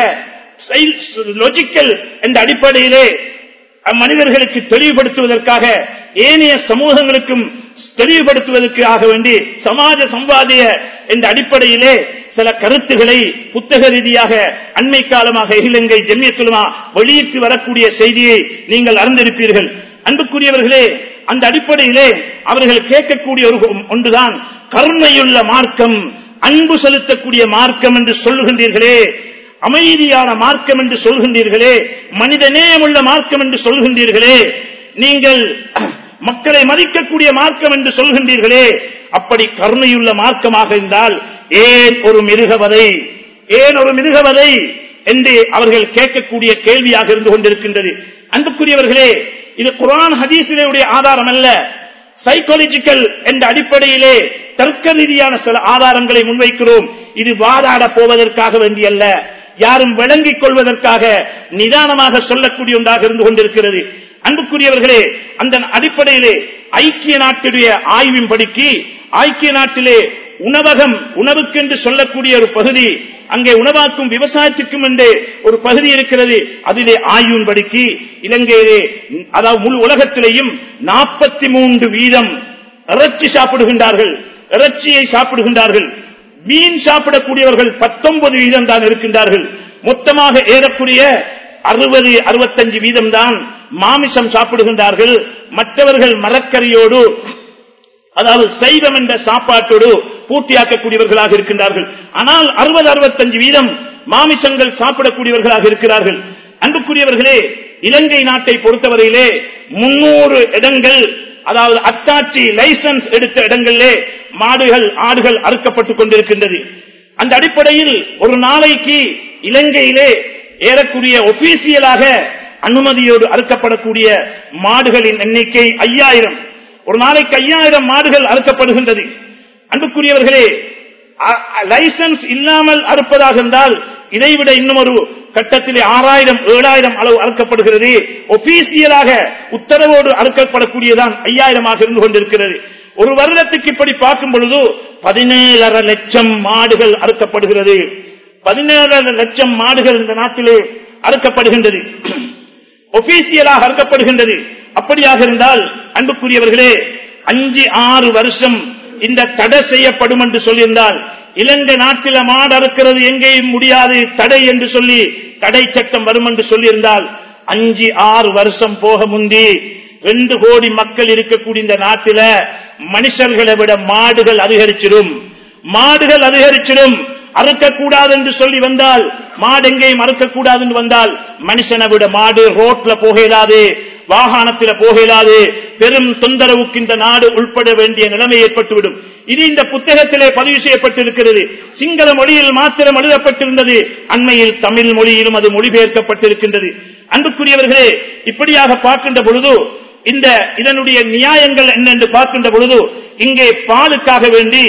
லொஜிக்கல் என்ற அடிப்படையிலே மனிதர்களுக்கு தெளிவுபடுத்துவதற்காக ஏனைய சமூகங்களுக்கும் தெளிவுபடுத்துவதற்காக வேண்டி சமாஜ சம்பாதிய என்ற அடிப்படையிலே சில கருத்துக்களை புத்தக ரீதியாக அண்மை காலமாக இலங்கை ஜெமியத்துலமா வெளியிட்டு வரக்கூடிய செய்தியை நீங்கள் அறிந்திருப்பீர்கள் அன்புக்குரியவர்களே அந்த அடிப்படையிலே அவர்கள் கேட்கக்கூடிய ஒரு ஒன்றுதான் கருணையுள்ள மார்க்கம் அன்பு செலுத்தக்கூடிய மார்க்கம் என்று சொல்லுகின்றீர்களே அமைதியான மார்க்கம் என்று சொல்கின்றீர்களே மனிதநேயமுள்ள மார்க்கம் என்று சொல்கின்றீர்களே நீங்கள் மக்களை மதிக்கக்கூடிய மார்க்கம் என்று சொல்கின்றீர்களே அப்படி கருணையுள்ள மார்க்கமாக இருந்தால் ஏன் ஒரு மிருகவதை ஏன் ஒரு மிருகவதை என்று அவர்கள் கேட்கக்கூடிய கேள்வியாக இருந்து கொண்டிருக்கின்றது அன்புக்குரியவர்களே இது குரான் ஹதீசிலே ஆதாரம் அல்ல சைக்காலஜிக்கல் என்ற அடிப்படையிலே தர்க்க ரீதியான சில ஆதாரங்களை முன்வைக்கிறோம் இது வாதாட போவதற்காக வேண்டியல்ல யாரும் விளங்கிக் கொள்வதற்காக நிதானமாக சொல்லக்கூடிய ஒன்றாக இருந்து கொண்டிருக்கிறது அன்புக்குரியவர்களே அந்த அடிப்படையிலே ஐக்கிய நாட்டுடைய ஆய்வின் படிக்கு ஐக்கிய நாட்டிலே உணவகம் உணவுக்கென்று சொல்லக்கூடிய ஒரு பகுதி அங்கே உணவாக்கும் விவசாயத்திற்கும் என்று ஒரு பகுதி இருக்கிறது அதிலே ஆய்வின் படிக்கு இலங்கையிலே அதாவது முழு உலகத்திலேயும் நாற்பத்தி மூன்று வீதம் இறைச்சி சாப்பிடுகின்றார்கள் இறைச்சியை சாப்பிடுகின்றார்கள் மீன் சாப்பிடக்கூடியவர்கள் பத்தொன்பது வீதம் தான் இருக்கின்றார்கள் மொத்தமாக ஏறக்கூடிய அறுபது அறுபத்தஞ்சு வீதம் தான் மாமிசம் சாப்பிடுகின்றார்கள் மற்றவர்கள் மரக்கறியோடு அதாவது சைவம் என்ற சாப்பாட்டோடு பூர்த்தியாக்கக்கூடியவர்களாக இருக்கின்றார்கள் ஆனால் அறுபது அறுபத்தஞ்சு வீதம் மாமிசங்கள் சாப்பிடக்கூடியவர்களாக இருக்கிறார்கள் அன்புக்குரியவர்களே இலங்கை நாட்டை பொறுத்தவரையிலே முன்னூறு இடங்கள் அதாவது அத்தாட்சி லைசன்ஸ் எடுத்த இடங்களிலே மாடுகள் ஆடுகள் அறுக்கப்பட்டுக் கொண்டிருக்கின்றது அந்த அடிப்படையில் ஒரு நாளைக்கு இலங்கையிலே ஏறக்கூடிய ஒபீசியலாக அனுமதியோடு அறுக்கப்படக்கூடிய மாடுகளின் எண்ணிக்கை ஐயாயிரம் ஒரு நாளைக்கு ஐயாயிரம் மாடுகள் அறுக்கப்படுகின்றது அன்புக்குரியவர்களே லைசன்ஸ் இல்லாமல் அறுப்பதாக இருந்தால் இதைவிட இன்னும் ஒரு கட்டத்திலே ஆறாயிரம் ஏழாயிரம் அளவு அறுக்கப்படுகிறது ஒபீசியலாக உத்தரவோடு அறுக்கப்படக்கூடியதான் ஐயாயிரமாக இருந்து கொண்டிருக்கிறது ஒரு வருடத்துக்கு இப்படி பார்க்கும் பொழுது பதினேழரை லட்சம் மாடுகள் அறுக்கப்படுகிறது பதினேழரை லட்சம் மாடுகள் இந்த நாட்டிலே அறுக்கப்படுகின்றது ஒபீசியலாக அறுக்கப்படுகின்றது அப்படியாக இருந்தால் அன்புக்குரியவர்களே அஞ்சு ஆறு வருஷம் இந்த தடை செய்யப்படும் என்று சொல்லியிருந்தால் இலங்கை நாட்டில மாடு அறுக்கிறது எங்கேயும் முடியாது தடை என்று சொல்லி தடை சட்டம் வரும் என்று சொல்லியிருந்தால் அஞ்சு ஆறு வருஷம் போக முந்தி ரெண்டு கோடி மக்கள் இருக்கக்கூடிய இந்த நாட்டில மனுஷர்களை விட மாடுகள் அதிகரிச்சிடும் மாடுகள் அதிகரிச்சிடும் அறுக்கக்கூடாது என்று சொல்லி வந்தால் மாடு எங்கேயும் அறுக்கக்கூடாது என்று வந்தால் மனுஷனை விட மாடு ரோட்ல போக இயலாது வாகனத்தில் போக இயலாது பெரும் தொந்தரவுக்கு இந்த நாடு உள்பட வேண்டிய நிலைமை ஏற்பட்டுவிடும் இது இந்த புத்தகத்திலே பதிவு செய்யப்பட்டிருக்கிறது சிங்கள மொழியில் மாத்திரம் எழுதப்பட்டிருந்தது அண்மையில் தமிழ் மொழியிலும் அது மொழிபெயர்க்கப்பட்டிருக்கின்றது அன்புக்குரியவர்களே இப்படியாக பார்க்கின்ற பொழுது இந்த இதனுடைய நியாயங்கள் என்னென்று பார்க்கின்ற பொழுது இங்கே பாலுக்காக வேண்டி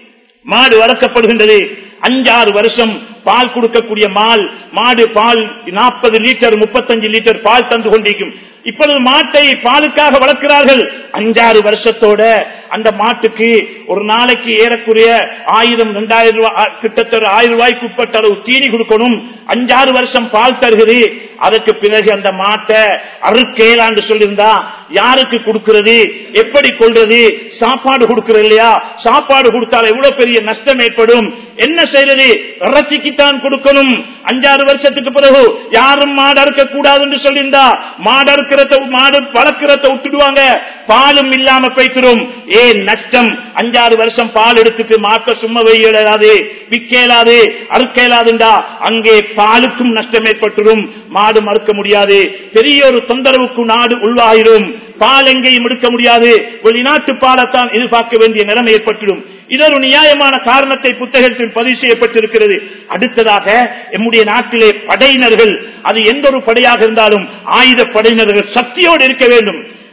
மாடு வளர்க்கப்படுகின்றது அஞ்சாறு வருஷம் பால் கொடுக்கக்கூடிய மால் மாடு பால் நாற்பது லிட்டர் முப்பத்தஞ்சு லிட்டர் பால் தந்து கொண்டிருக்கும் இப்பொழுது மாட்டை பாலுக்காக வளர்க்கிறார்கள் அஞ்சாறு வருஷத்தோட அந்த மாட்டுக்கு ஒரு நாளைக்கு ஏறக்குறைய ஆயிரம் ரெண்டாயிரம் ரூபாய் கிட்டத்தட்ட ஆயிரம் ரூபாய்க்கு உட்பட்ட அளவு தீனி கொடுக்கணும் அஞ்சாறு வருஷம் பால் தருகிறது அதற்கு பிறகு அந்த மாட்டை அறுக்கேலான்னு சொல்லியிருந்தா யாருக்கு கொடுக்கிறது எப்படி கொள்றது சாப்பாடு கொடுக்கிறது இல்லையா சாப்பாடு கொடுத்தால் எவ்வளவு பெரிய நஷ்டம் ஏற்படும் என்ன செய்யறது இறைச்சிக்குத்தான் கொடுக்கணும் அஞ்சாறு வருஷத்துக்கு பிறகு யாரும் மாடு அறுக்க கூடாது என்று சொல்லியிருந்தா மாடு அறுக்கிறத மாடு வளர்க்கிறத விட்டுடுவாங்க பாலும் இல்லாம போய்க்கிறோம் ஏன் நஷ்டம் அஞ்சாறு வருஷம் பால் எடுத்துட்டு மாட்ட சும்மா வெய்யலாது விற்கலாது அறுக்கலாதுண்டா அங்கே பாலுக்கும் நஷ்டம் ஏற்பட்டுடும் மாடு மறுக்க முடியாது பெரிய ஒரு தொந்தரவுக்கு நாடு உள்வாயிரும் பால் எங்கேயும் எடுக்க முடியாது வெளிநாட்டு பாலத்தான் எதிர்பார்க்க வேண்டிய நிலைமை ஏற்பட்டுடும் இது ஒரு நியாயமான காரணத்தை புத்தகத்தில் பதிவு செய்யப்பட்டிருக்கிறது அடுத்ததாக எம்முடைய நாட்டிலே படையினர்கள் அது எந்த ஒரு படையாக இருந்தாலும் ஆயுத படையினர்கள் சக்தியோடு இருக்க வேண்டும்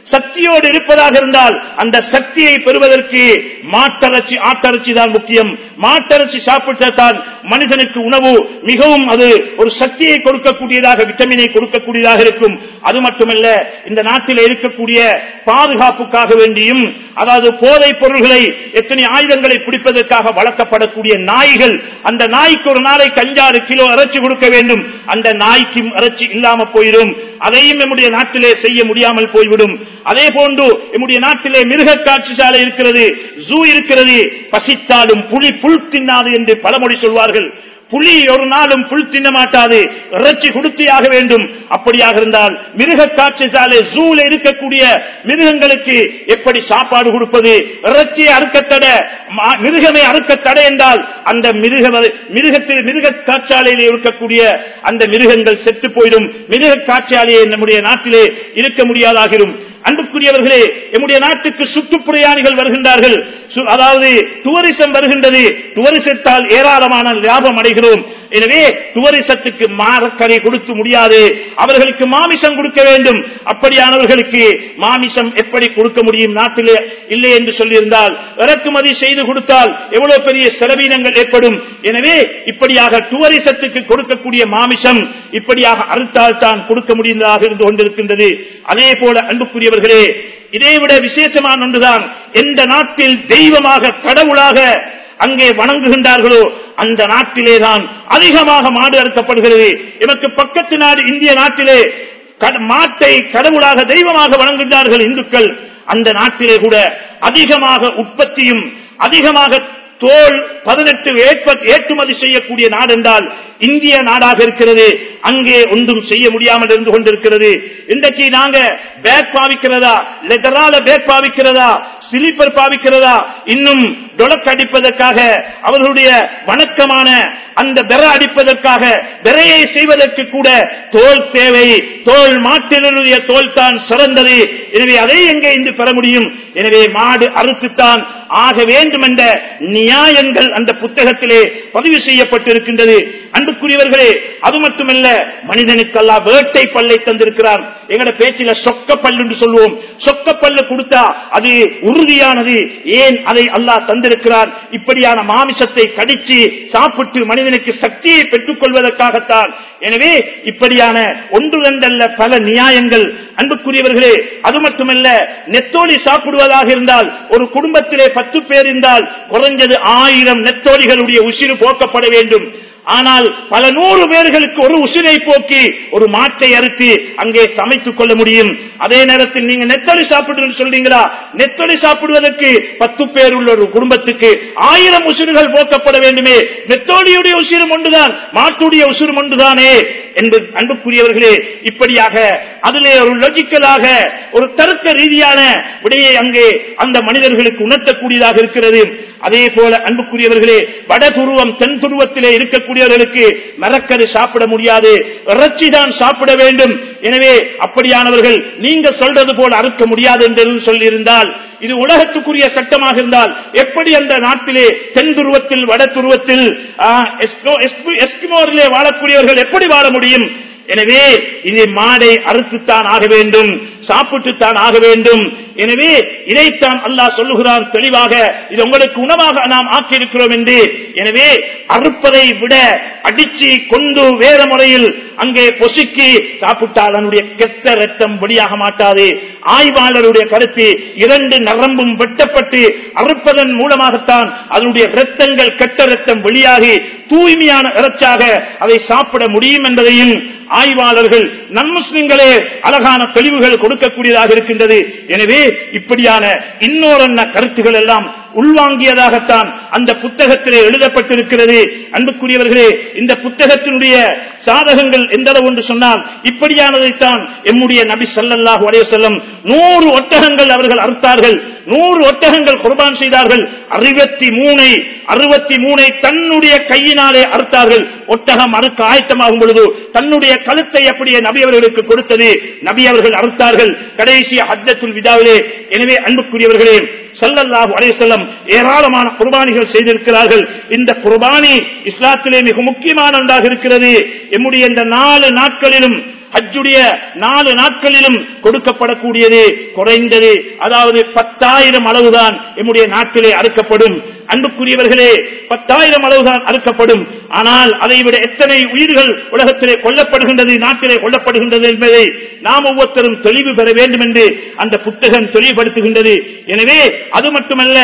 சக்தியோடு இருப்பதாக இருந்தால் அந்த சக்தியை பெறுவதற்கு மாட்டரசி ஆட்டரசி தான் முக்கியம் மாட்டரசி சாப்பிட்டதான் மனிதனுக்கு உணவு மிகவும் அது ஒரு சக்தியை கொடுக்கக்கூடியதாக விட்டமினை கொடுக்கக்கூடியதாக இருக்கும் அது மட்டுமல்ல இந்த நாட்டில் இருக்கக்கூடிய பாதுகாப்புக்காக வேண்டியும் அதாவது போதைப் பொருள்களை எத்தனை ஆயுதங்களை பிடிப்பதற்காக வளர்க்கப்படக்கூடிய நாய்கள் அந்த நாய்க்கு ஒரு நாளைக்கு அஞ்சாறு கிலோ இறைச்சி கொடுக்க வேண்டும் அந்த நாய்க்கும் இறைச்சி இல்லாம போயிடும் அதையும் நம்முடைய நாட்டிலே செய்ய முடியாமல் போய்விடும் அதே போன்று நம்முடைய நாட்டிலே மிருக காட்சி சாலை இருக்கிறது ஜூ இருக்கிறது பசித்தாலும் புலி புல் தின்னாது என்று பழமொழி சொல்வார்கள் புலி ஒரு நாளும் புல் தின்ன மாட்டாது இறைச்சி கொடுத்தியாக வேண்டும் அப்படியாக இருந்தால் மிருக காட்சி சாலை ஜூல இருக்கக்கூடிய மிருகங்களுக்கு எப்படி சாப்பாடு கொடுப்பது இறைச்சியை அறுக்கத்தட மா- மிருகமே அறுக்கத்தட என்றால் அந்த மிருக மிருகத்தில் மிருக காட்சாலையில் இருக்கக்கூடிய அந்த மிருகங்கள் செத்து போயிடும் மிருக காட்சாலையை நம்முடைய நாட்டிலே இருக்க முடியாதாகிடும் அன்புக்குரியவர்களே நம்முடைய நாட்டுக்கு சுற்றுப்பிரயாணிகள் வருகின்றார்கள் சு- அதாவது டூரிசம் வருகின்றது டூரிசத்தால் ஏராளமான லாபம் அடைகிறோம் எனவே டூரிசத்துக்கு மாறக்கரை கொடுக்க முடியாது அவர்களுக்கு மாமிசம் கொடுக்க வேண்டும் அப்படியானவர்களுக்கு மாமிசம் எப்படி கொடுக்க முடியும் நாட்டிலே இல்லை என்று சொல்லியிருந்தால் இறக்குமதி செய்து கொடுத்தால் எவ்வளவு பெரிய செலவீனங்கள் ஏற்படும் எனவே இப்படியாக டூரிசத்துக்கு கொடுக்கக்கூடிய மாமிசம் இப்படியாக அறுத்தால் தான் கொடுக்க முடிந்ததாக இருந்து கொண்டிருக்கின்றது அதே போல அன்புக்குரியவர்களே இதைவிட விசேஷமான ஒன்றுதான் எந்த நாட்டில் தெய்வமாக கடவுளாக அங்கே வணங்குகின்றார்களோ அந்த நாட்டிலே தான் அதிகமாக மாடு அறுக்கப்படுகிறது எனக்கு பக்கத்து நாடு இந்திய நாட்டிலே கட- மாட்டை கடவுளாக தெய்வமாக வணங்குகின்றார்கள் இந்துக்கள் அந்த நாட்டிலே கூட அதிகமாக உற்பத்தியும் அதிகமாக தோல் பதினெட்டு ஏற்ப- ஏற்றுமதி செய்யக்கூடிய நாடு என்றால் இந்திய நாடாக இருக்கிறது அங்கே ஒன்றும் செய்ய முடியாமல் இருந்து கொண்டிருக்கிறது இன்றைக்கு நாங்க பேக் பாவிக்கிறதா லெதரால பேக் பாவிக்கிறதா ஸ்லீப்பர் பாவிக்கிறதா இன்னும் டொலக் அடிப்பதற்காக அவர்களுடைய வணக்கமான அந்த பெற அடிப்பதற்காக பெறையை செய்வதற்கு கூட தோல் தேவை தோல் மாட்டினுடைய தோல் தான் சிறந்தது எனவே அதை எங்கே இன்று பெற முடியும் எனவே மாடு அறுத்துத்தான் ஆக வேண்டும் என்ற நியாயங்கள் அந்த புத்தகத்திலே பதிவு செய்யப்பட்டிருக்கின்றது அன்புக்குரியவர்களே அது மட்டுமல்ல மனிதனுக்கல்லா வேட்டை பல்லை தந்திருக்கிறார் எங்கட பேச்சில சொக்க பல்லு என்று சொல்லுவோம் சொக்க பல்லு கொடுத்தா அது உறுதியானது ஏன் அதை அல்லாஹ் தந்திருக்கிறார் இப்படியான மாமிசத்தை கடிச்சு சாப்பிட்டு மனிதனுக்கு சக்தியை பெற்றுக் கொள்வதற்காகத்தான் எனவே இப்படியான ஒன்று ரெண்டல்ல பல நியாயங்கள் அன்புக்குரியவர்களே அது மட்டுமல்ல நெத்தோலி சாப்பிடுவதாக இருந்தால் ஒரு குடும்பத்திலே பத்து பேர் இருந்தால் குறைஞ்சது ஆயிரம் நெத்தோலிகளுடைய உசிறு போக்கப்பட வேண்டும் ஆனால் பல நூறு பேர்களுக்கு ஒரு உசிரை போக்கி ஒரு மாட்டை அறுத்து அங்கே சமைத்துக் கொள்ள முடியும் அதே நேரத்தில் நீங்க நெத்தொலி சாப்பிடுன்னு சொல்றீங்களா நெத்தொலி சாப்பிடுவதற்கு பத்து பேர் உள்ள ஒரு குடும்பத்துக்கு ஆயிரம் உசிறுகள் போக்கப்பட வேண்டுமே நெத்தோலியுடைய உசிரும் ஒன்றுதான் மாட்டுடைய உசிரும் ஒன்றுதானே என்று அன்புக்குரியவர்களே இப்படியாக அதிலே ஒரு லொஜிக்கலாக ஒரு தர்க்க ரீதியான விடையை அங்கே அந்த மனிதர்களுக்கு உணர்த்தக்கூடியதாக இருக்கிறது அதே போல அன்புக்குரியவர்களே வட துருவம் தென் துருவத்திலே இருக்கக்கூடியவர்களுக்கு மரக்கரு சாப்பிட முடியாது இறைச்சி தான் சாப்பிட வேண்டும் எனவே அப்படியானவர்கள் நீங்க சொல்றது போல அறுக்க முடியாது என்று சொல்லியிருந்தால் இது உலகத்துக்குரிய சட்டமாக இருந்தால் எப்படி அந்த நாட்டிலே தென் துருவத்தில் வட துருவத்தில் ஆ, எஸ்கோ- எஸ்கு- எஸ்கிமோரிலே வாழக்கூடியவர்கள் எப்படி வாழ முடியும் எனவே இது மாடை அறுத்துத்தான் ஆக வேண்டும் சாப்பிட்டுத்தான் ஆக வேண்டும் எனவே இதைத்தான் அல்லாஹ் சொல்லுகிறான் தெளிவாக இது உங்களுக்கு உணவாக நாம் ஆக்கியிருக்கிறோம் என்று எனவே அறுப்பதை விட அடிச்சு கொண்டு வேற முறையில் அங்கே பொசுக்கி சாப்பிட்டால் அதனுடைய கெட்ட ரத்தம் வெளியாக மாட்டாது ஆய்வாளருடைய கருத்து இரண்டு நரம்பும் வெட்டப்பட்டு அறுப்பதன் மூலமாகத்தான் அதனுடைய ரத்தங்கள் கெட்ட ரத்தம் வெளியாகி தூய்மையான இறைச்சாக அதை சாப்பிட முடியும் என்பதையும் ஆய்வாளர்கள் நன்முஸ்லிம்களே அழகான தெளிவுகள் கொடுக்கக்கூடியதாக இருக்கின்றது எனவே இப்படியான இன்னொரு கருத்துகள் எல்லாம் உள்வாங்கியதாகத்தான் அந்த புத்தகத்திலே எழுதப்பட்டிருக்கிறது அன்புக்குரியவர்களே இந்த புத்தகத்தினுடைய சாதகங்கள் எந்த அளவு என்று சொன்னால் இப்படியானதைத்தான் எம்முடைய நபி ஸல்லல்லாஹு அலைஹி வஸல்லம் நூறு ஒட்டகங்கள் அவர்கள் அறுத்தார்கள் நூறு ஒட்டகங்கள் குர்பான் செய்தார்கள் அறுபத்தி மூனை அறுபத்தி மூனை தன்னுடைய கையினாலே அறுத்தார்கள் ஒட்டகம் அறுக்க ஆயத்தமாகும் பொழுது தன்னுடைய கழுத்தை அப்படியே நபி அவர்களுக்கு கொடுத்தது நபி அவர்கள் அறுத்தார்கள் கடைசி ஹஜ்ஜத்துல் விதாவிலே எனவே அன்புக்குரியவர்களே ஸல்லல்லாஹு அலைஹி வஸல்லம் ஏராளமான குர்பானிகள் செய்திருக்கிறார்கள் இந்த குர்பானி இஸ்லாத்திலே மிக முக்கியமான ஒன்றாக இருக்கிறது எம்முடைய இந்த நாலு நாட்களிலும் ஹஜ்ஜுடைய நாலு நாட்களிலும் கொடுக்கப்படக்கூடியது குறைந்தது அதாவது பத்தாயிரம் அளவுதான் எம்முடைய நாட்டிலே அறுக்கப்படும் அன்புக்குரியவர்களே பத்தாயிரம் அளவுதான் அறுக்கப்படும் ஆனால் அதை விட எத்தனை உயிர்கள் உலகத்திலே கொல்லப்படுகின்றது நாட்டிலே கொல்லப்படுகின்றது என்பதை நாம் ஒவ்வொருத்தரும் தெளிவு பெற வேண்டும் என்று அந்த புத்தகம் தெளிவுபடுத்துகின்றது எனவே அது மட்டுமல்ல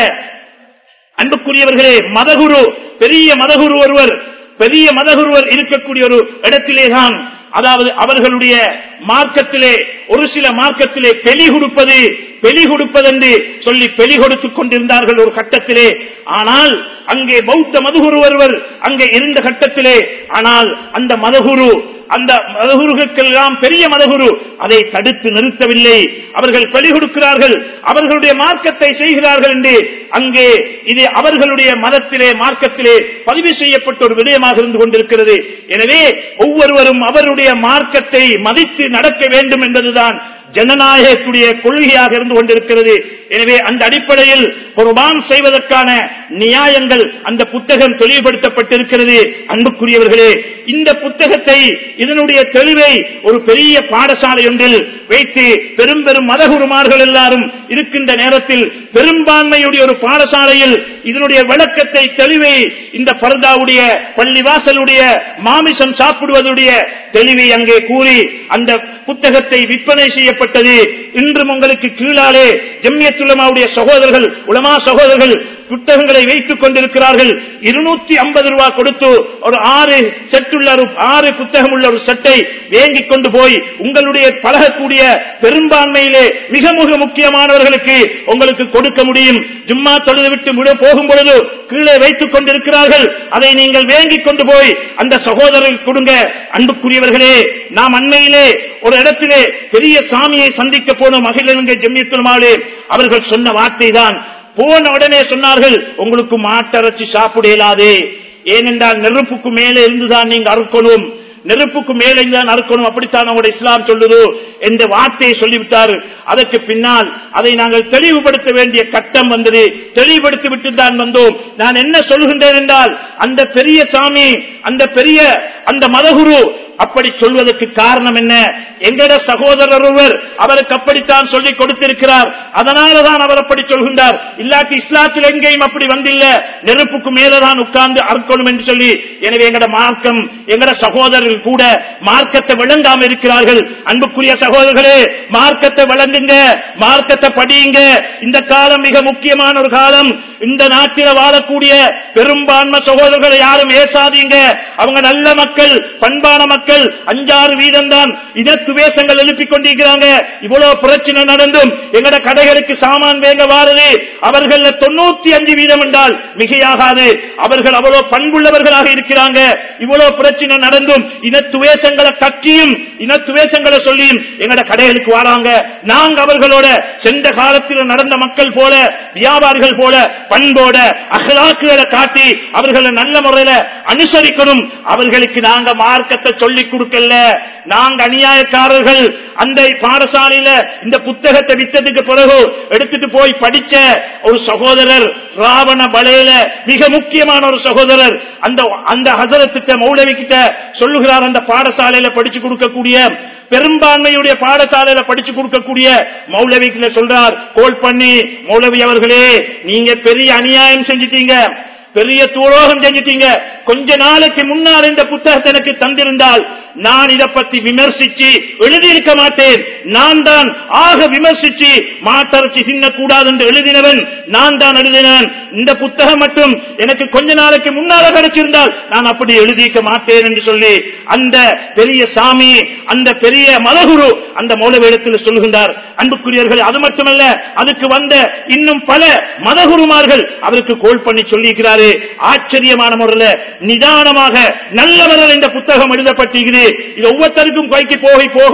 அன்புக்குரியவர்களே மதகுரு பெரிய மதகுரு ஒருவர் பெரிய மதகுருவர் இருக்கக்கூடிய ஒரு இடத்திலேதான் அதாவது அவர்களுடைய மார்க்கத்திலே ஒரு சில மார்க்கத்திலே பெலி கொடுப்பது பெலி கொடுப்பதென்று சொல்லி பெலி கொடுத்துக் கொண்டிருந்தார்கள் ஒரு கட்டத்திலே ஆனால் அங்கே பௌத்த மதகுரு ஒருவர் அங்கே இருந்த கட்டத்திலே ஆனால் அந்த மதகுரு அந்த மதகுருக்கெல்லாம் பெரிய மதகுரு அதை தடுத்து நிறுத்தவில்லை அவர்கள் பலி கொடுக்கிறார்கள் அவர்களுடைய மார்க்கத்தை செய்கிறார்கள் என்று அங்கே இது அவர்களுடைய மதத்திலே மார்க்கத்திலே பதிவு செய்யப்பட்ட ஒரு விடயமாக இருந்து கொண்டிருக்கிறது எனவே ஒவ்வொருவரும் அவருடைய மார்க்கத்தை மதித்து நடக்க வேண்டும் என்பதுதான் ஜனநாயகத்துடைய கொள்கையாக இருந்து கொண்டிருக்கிறது எனவே அந்த அடிப்படையில் குர்பான் செய்வதற்கான நியாயங்கள் அந்த புத்தகம் தெளிவுபடுத்தப்பட்டிருக்கிறது அன்புக்குரியவர்களே இந்த புத்தகத்தை இதனுடைய தெளிவை ஒரு பெரிய பாடசாலை ஒன்றில் வைத்து பெரும் பெரும் மதகுருமார்கள் எல்லாரும் இருக்கின்ற நேரத்தில் பெரும்பான்மையுடைய ஒரு பாடசாலையில் இதனுடைய விளக்கத்தை தெளிவை இந்த பர்தாவுடைய பள்ளிவாசலுடைய மாமிசம் சாப்பிடுவதுடைய தெளிவை அங்கே கூறி அந்த புத்தகத்தை விற்பனை செய்யப்பட்டது இன்றும் உங்களுக்கு கீழாலே ஜம்மியத்துலமாவுடைய சகோதரர்கள் உலமா சகோதரர்கள் புத்தகங்களை வைத்துக் கொண்டிருக்கிறார்கள் இருநூத்தி ஐம்பது ரூபாய் கொடுத்து ஒரு ஆறு செட்டுள்ள ஒரு ஆறு புத்தகம் உள்ள ஒரு செட்டை வேங்கி கொண்டு போய் உங்களுடைய பழகக்கூடிய பெரும்பான்மையிலே மிக மிக முக்கியமானவர்களுக்கு உங்களுக்கு கொடுக்க முடியும் ஜும்மா தொழுது விட்டு முழு போகும் பொழுது கீழே வைத்துக் கொண்டிருக்கிறார்கள் அதை நீங்கள் வேங்கி கொண்டு போய் அந்த சகோதரர்கள் கொடுங்க அன்புக்குரியவர்களே நாம் அண்மையிலே ஒரு இடத்திலே பெரிய சாமியை சந்திக்க போன மகிழங்க ஜெம்மியத்துமாலே அவர்கள் சொன்ன வார்த்தை தான் போன உடனே சொன்னார்கள் உங்களுக்கு மாட்டரைச்சி சாப்பிட இயலாது ஏனென்றால் நெருப்புக்கு மேலே இருந்துதான் நீங்க அறுக்கணும் நெருப்புக்கு மேலே தான் அறுக்கணும் அப்படித்தான் உங்களுடைய இஸ்லாம் சொல்லுது என்ற வார்த்தையை சொல்லிவிட்டார் அதற்கு பின்னால் அதை நாங்கள் தெளிவுபடுத்த வேண்டிய கட்டம் வந்தது தெளிவுபடுத்தி விட்டு தான் வந்தோம் நான் என்ன சொல்கின்றேன் என்றால் அந்த பெரிய சாமி அந்த பெரிய அந்த மதகுரு அப்படி சொல்வதற்கு காரணம் என்ன எங்கட சகோதரர் ஒருவர் அவருக்கு அப்படித்தான் சொல்லி கொடுத்திருக்கிறார் அதனாலதான் அவர் அப்படி சொல்கின்றார் இல்லாட்டி இஸ்லாத்தில் எங்கேயும் அப்படி வந்தில்ல நெருப்புக்கு மேலதான் உட்கார்ந்து அறுக்கணும் என்று சொல்லி எனவே எங்கட மார்க்கம் எங்கட சகோதரர்கள் கூட மார்க்கத்தை விளங்காம இருக்கிறார்கள் அன்புக்குரிய சகோதரர்களே மார்க்கத்தை விளங்குங்க மார்க்கத்தை படியுங்க இந்த காலம் மிக முக்கியமான ஒரு காலம் இந்த நாட்டில் வாழக்கூடிய பெரும்பான்மை சகோதரர்களை யாரும் ஏசாதீங்க அவங்க நல்ல மக்கள் பண்பான மக்கள் அஞ்சாறு வீதம் தான் இனத்துவேசங்கள் எழுப்பிக் கொண்டிருக்கிறாங்க இவ்வளவு பிரச்சனை நடந்தும் எங்கட கடைகளுக்கு சாமான் வேங்க வாருது அவர்கள் தொண்ணூத்தி அஞ்சு வீதம் என்றால் மிகையாகாது அவர்கள் அவ்வளவு பண்புள்ளவர்களாக இருக்கிறாங்க இவ்வளவு பிரச்சனை நடந்தும் இனத்துவேசங்களை கக்கியும் இனத்துவேசங்களை சொல்லியும் எங்கட கடைகளுக்கு வராங்க நாங்க அவர்களோட சென்ற காலத்தில் நடந்த மக்கள் போல வியாபாரிகள் போல பண்போட அகலாக்குகளை காட்டி அவர்களை நல்ல முறையில அனுசரிக்கணும் அவர்களுக்கு நாங்க மார்க்கத்தை சொல்லிக் கொடுக்கல நாங்க அநியாயக்காரர்கள் அந்த பாடசாலையில இந்த புத்தகத்தை வித்ததுக்கு பிறகு எடுத்துட்டு போய் படிச்ச ஒரு சகோதரர் ராவண பலையில மிக முக்கியமான ஒரு சகோதரர் அந்த அந்த ஹசரத்திட்ட மௌலவி கிட்ட சொல்லுகிறார் அந்த பாடசாலையில படிச்சு கொடுக்கக்கூடிய பெரும்பான்மையுடைய பாடசாலையில படிச்சு கொடுக்கக்கூடிய மௌலவிக்குள்ள சொல்றார் கோல் பண்ணி மௌலவி அவர்களே நீங்க பெரிய அநியாயம் செஞ்சிட்டீங்க பெரிய துரோகம் செஞ்சிட்டீங்க கொஞ்ச நாளைக்கு முன்னால் இந்த புத்தகத்தை எனக்கு தந்திருந்தால் நான் இதை பத்தி விமர்சிச்சு எழுதியிருக்க மாட்டேன் நான் தான் ஆக விமர்சிச்சு மாட்டரசி தின்னக்கூடாது என்று எழுதினவன் நான் தான் எழுதினேன் இந்த புத்தகம் மட்டும் எனக்கு கொஞ்ச நாளைக்கு முன்னால கிடைச்சிருந்தால் நான் அப்படி எழுதியிருக்க மாட்டேன் என்று சொல்லி அந்த பெரிய சாமி அந்த பெரிய மலகுரு அந்த மௌலவேடத்தில் சொல்கின்றார் அன்புக்குரியவர்கள் அது மட்டுமல்ல அதுக்கு வந்த இன்னும் பல மதகுருமார்கள் அவருக்கு கோல் பண்ணி சொல்லியிருக்கிறாரு ஆச்சரியமான முறையில் நிதானமாக நல்லவர்கள் இந்த புத்தகம் எழுதப்பட்டிருக்கிறது இது ஒவ்வொருத்தருக்கும் கைக்கு போகி போகணும்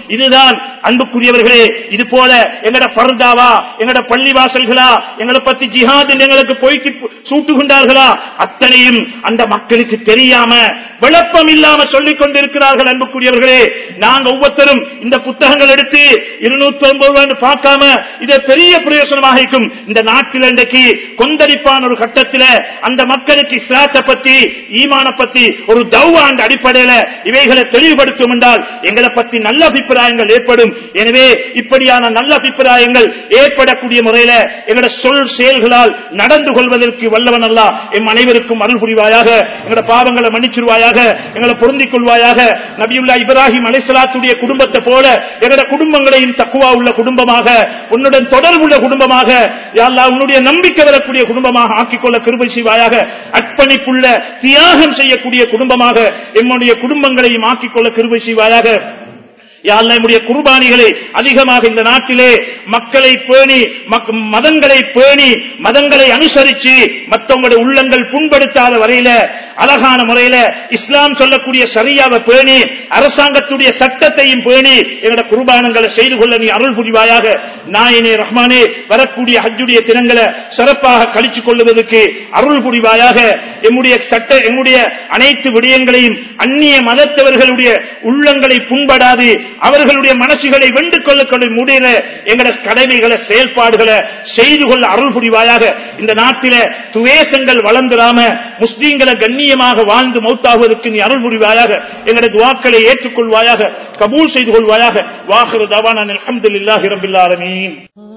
இதுதான் அன்புக்குரியவர்களே இது போல எங்கட பர்தாவா எங்கட பள்ளி வாசல்களா எங்களை பத்தி ஜிஹாத் எங்களுக்கு போய்க்கு சூட்டுகின்றார்களா அத்தனையும் அந்த மக்களுக்கு தெரியாம விளப்பம் இல்லாம சொல்லிக் கொண்டிருக்கிறார்கள் அன்புக்குரியவர்களே நாங்க ஒவ்வொருத்தரும் இந்த புத்தகங்கள் எடுத்து இருநூத்தி ஒன்பது ரூபாய் பார்க்காம இதை பெரிய பிரயோசனமாக இருக்கும் இந்த நாட்டில் இன்றைக்கு கொந்தளிப்பான ஒரு கட்டத்தில் அந்த மக்களுக்கு இஸ்லாத்தை பத்தி ஈமான பத்தி ஒரு தௌவாண்ட அடிப்படையில இவைகளை தெளிவுபடுத்தும் என்றால் எங்களை பத்தி நல்ல அபிப்பிராயங்கள் ஏற்படும் எனவே இப்படியான நல்ல அபிப்பிராயங்கள் ஏற்படக்கூடிய முறையில எங்களோட சொல் செயல்களால் நடந்து கொள்வதற்கு வல்லவன் அல்ல எம் அனைவருக்கும் அருள் புரிவாயாக எங்களோட பாவங்களை மன்னிச்சிருவாயாக எங்களை பொருந்திக் கொள்வாயாக நபியுல்லா இப்ராஹிம் அலைசலாத்துடைய குடும்பத்தை போல எங்களோட குடும்பங்களையும் தக்குவா உள்ள குடும்பமாக உன்னுடன் தொடர்புள்ள குடும்பமாக யாழ்லா உன்னுடைய நம்பிக்கை வரக்கூடிய குடும்பமாக ஆக்கிக்கொள்ள கிருபை செய்வாயாக அர்ப்பணிப்புள்ள தியாகம் செய்யக்கூடிய குடும்பமாக எம்முடைய குடும்பங்களையும் ஆக்கிக்கொள்ள கிருபை செய்வாயாக நம்முடைய குர்பானிகளை அதிகமாக இந்த நாட்டிலே மக்களை பேணி மதங்களை பேணி மதங்களை அனுசரிச்சு மற்றவங்களுடைய உள்ளங்கள் புண்படுத்தாத வரையில அழகான முறையில இஸ்லாம் சொல்லக்கூடிய சரியாவை பேணி அரசாங்கத்துடைய சட்டத்தையும் பேணி எங்களோட குர்பானங்களை செய்து கொள்ள நீ அருள் புரிவாயாக நாயனே ரஹ்மானே வரக்கூடிய ஹஜ்ஜுடைய தினங்களை சிறப்பாக கழிச்சுக் கொள்வதற்கு அருள் புரிவாயாக எம்முடைய சட்ட எம்முடைய அனைத்து விடயங்களையும் அந்நிய மதத்தவர்களுடைய உள்ளங்களை புண்படாது அவர்களுடைய மனசுகளை வென்று கொள்ளக்கூடிய முடியல எங்கட கடமைகளை செயல்பாடுகளை செய்து கொள்ள அருள் புரிவாயாக இந்த நாட்டில துவேஷங்கள் வளர்ந்துடாம முஸ்லீம்களை கண்ணியமாக வாழ்ந்து மௌத்தாகுவதற்கு நீ அருள் புரிவாயாக எங்களது துவாக்களை ஏற்றுக்கொள்வாயாக கபூல் செய்து கொள்வாயாக வாஹரு தவான அலமதுல்லாஹி ரபில் ஆலமீன்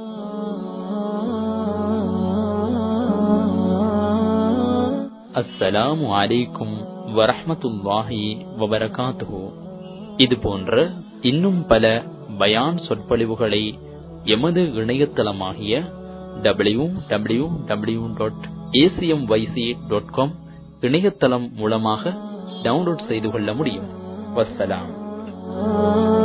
அஸ்ஸலாமு அலைக்கும் வரஹ்மத்துல்லாஹி வபரகாத்துஹு இது போன்ற இன்னும் பல பயான் சொற்பொழிவுகளை எமது இணையதளமாகிய W W W dot ACM YC dot com இணையதளம் மூலமாக டவுன்லோட் செய்து கொள்ள முடியும் வஸ்ஸலாம்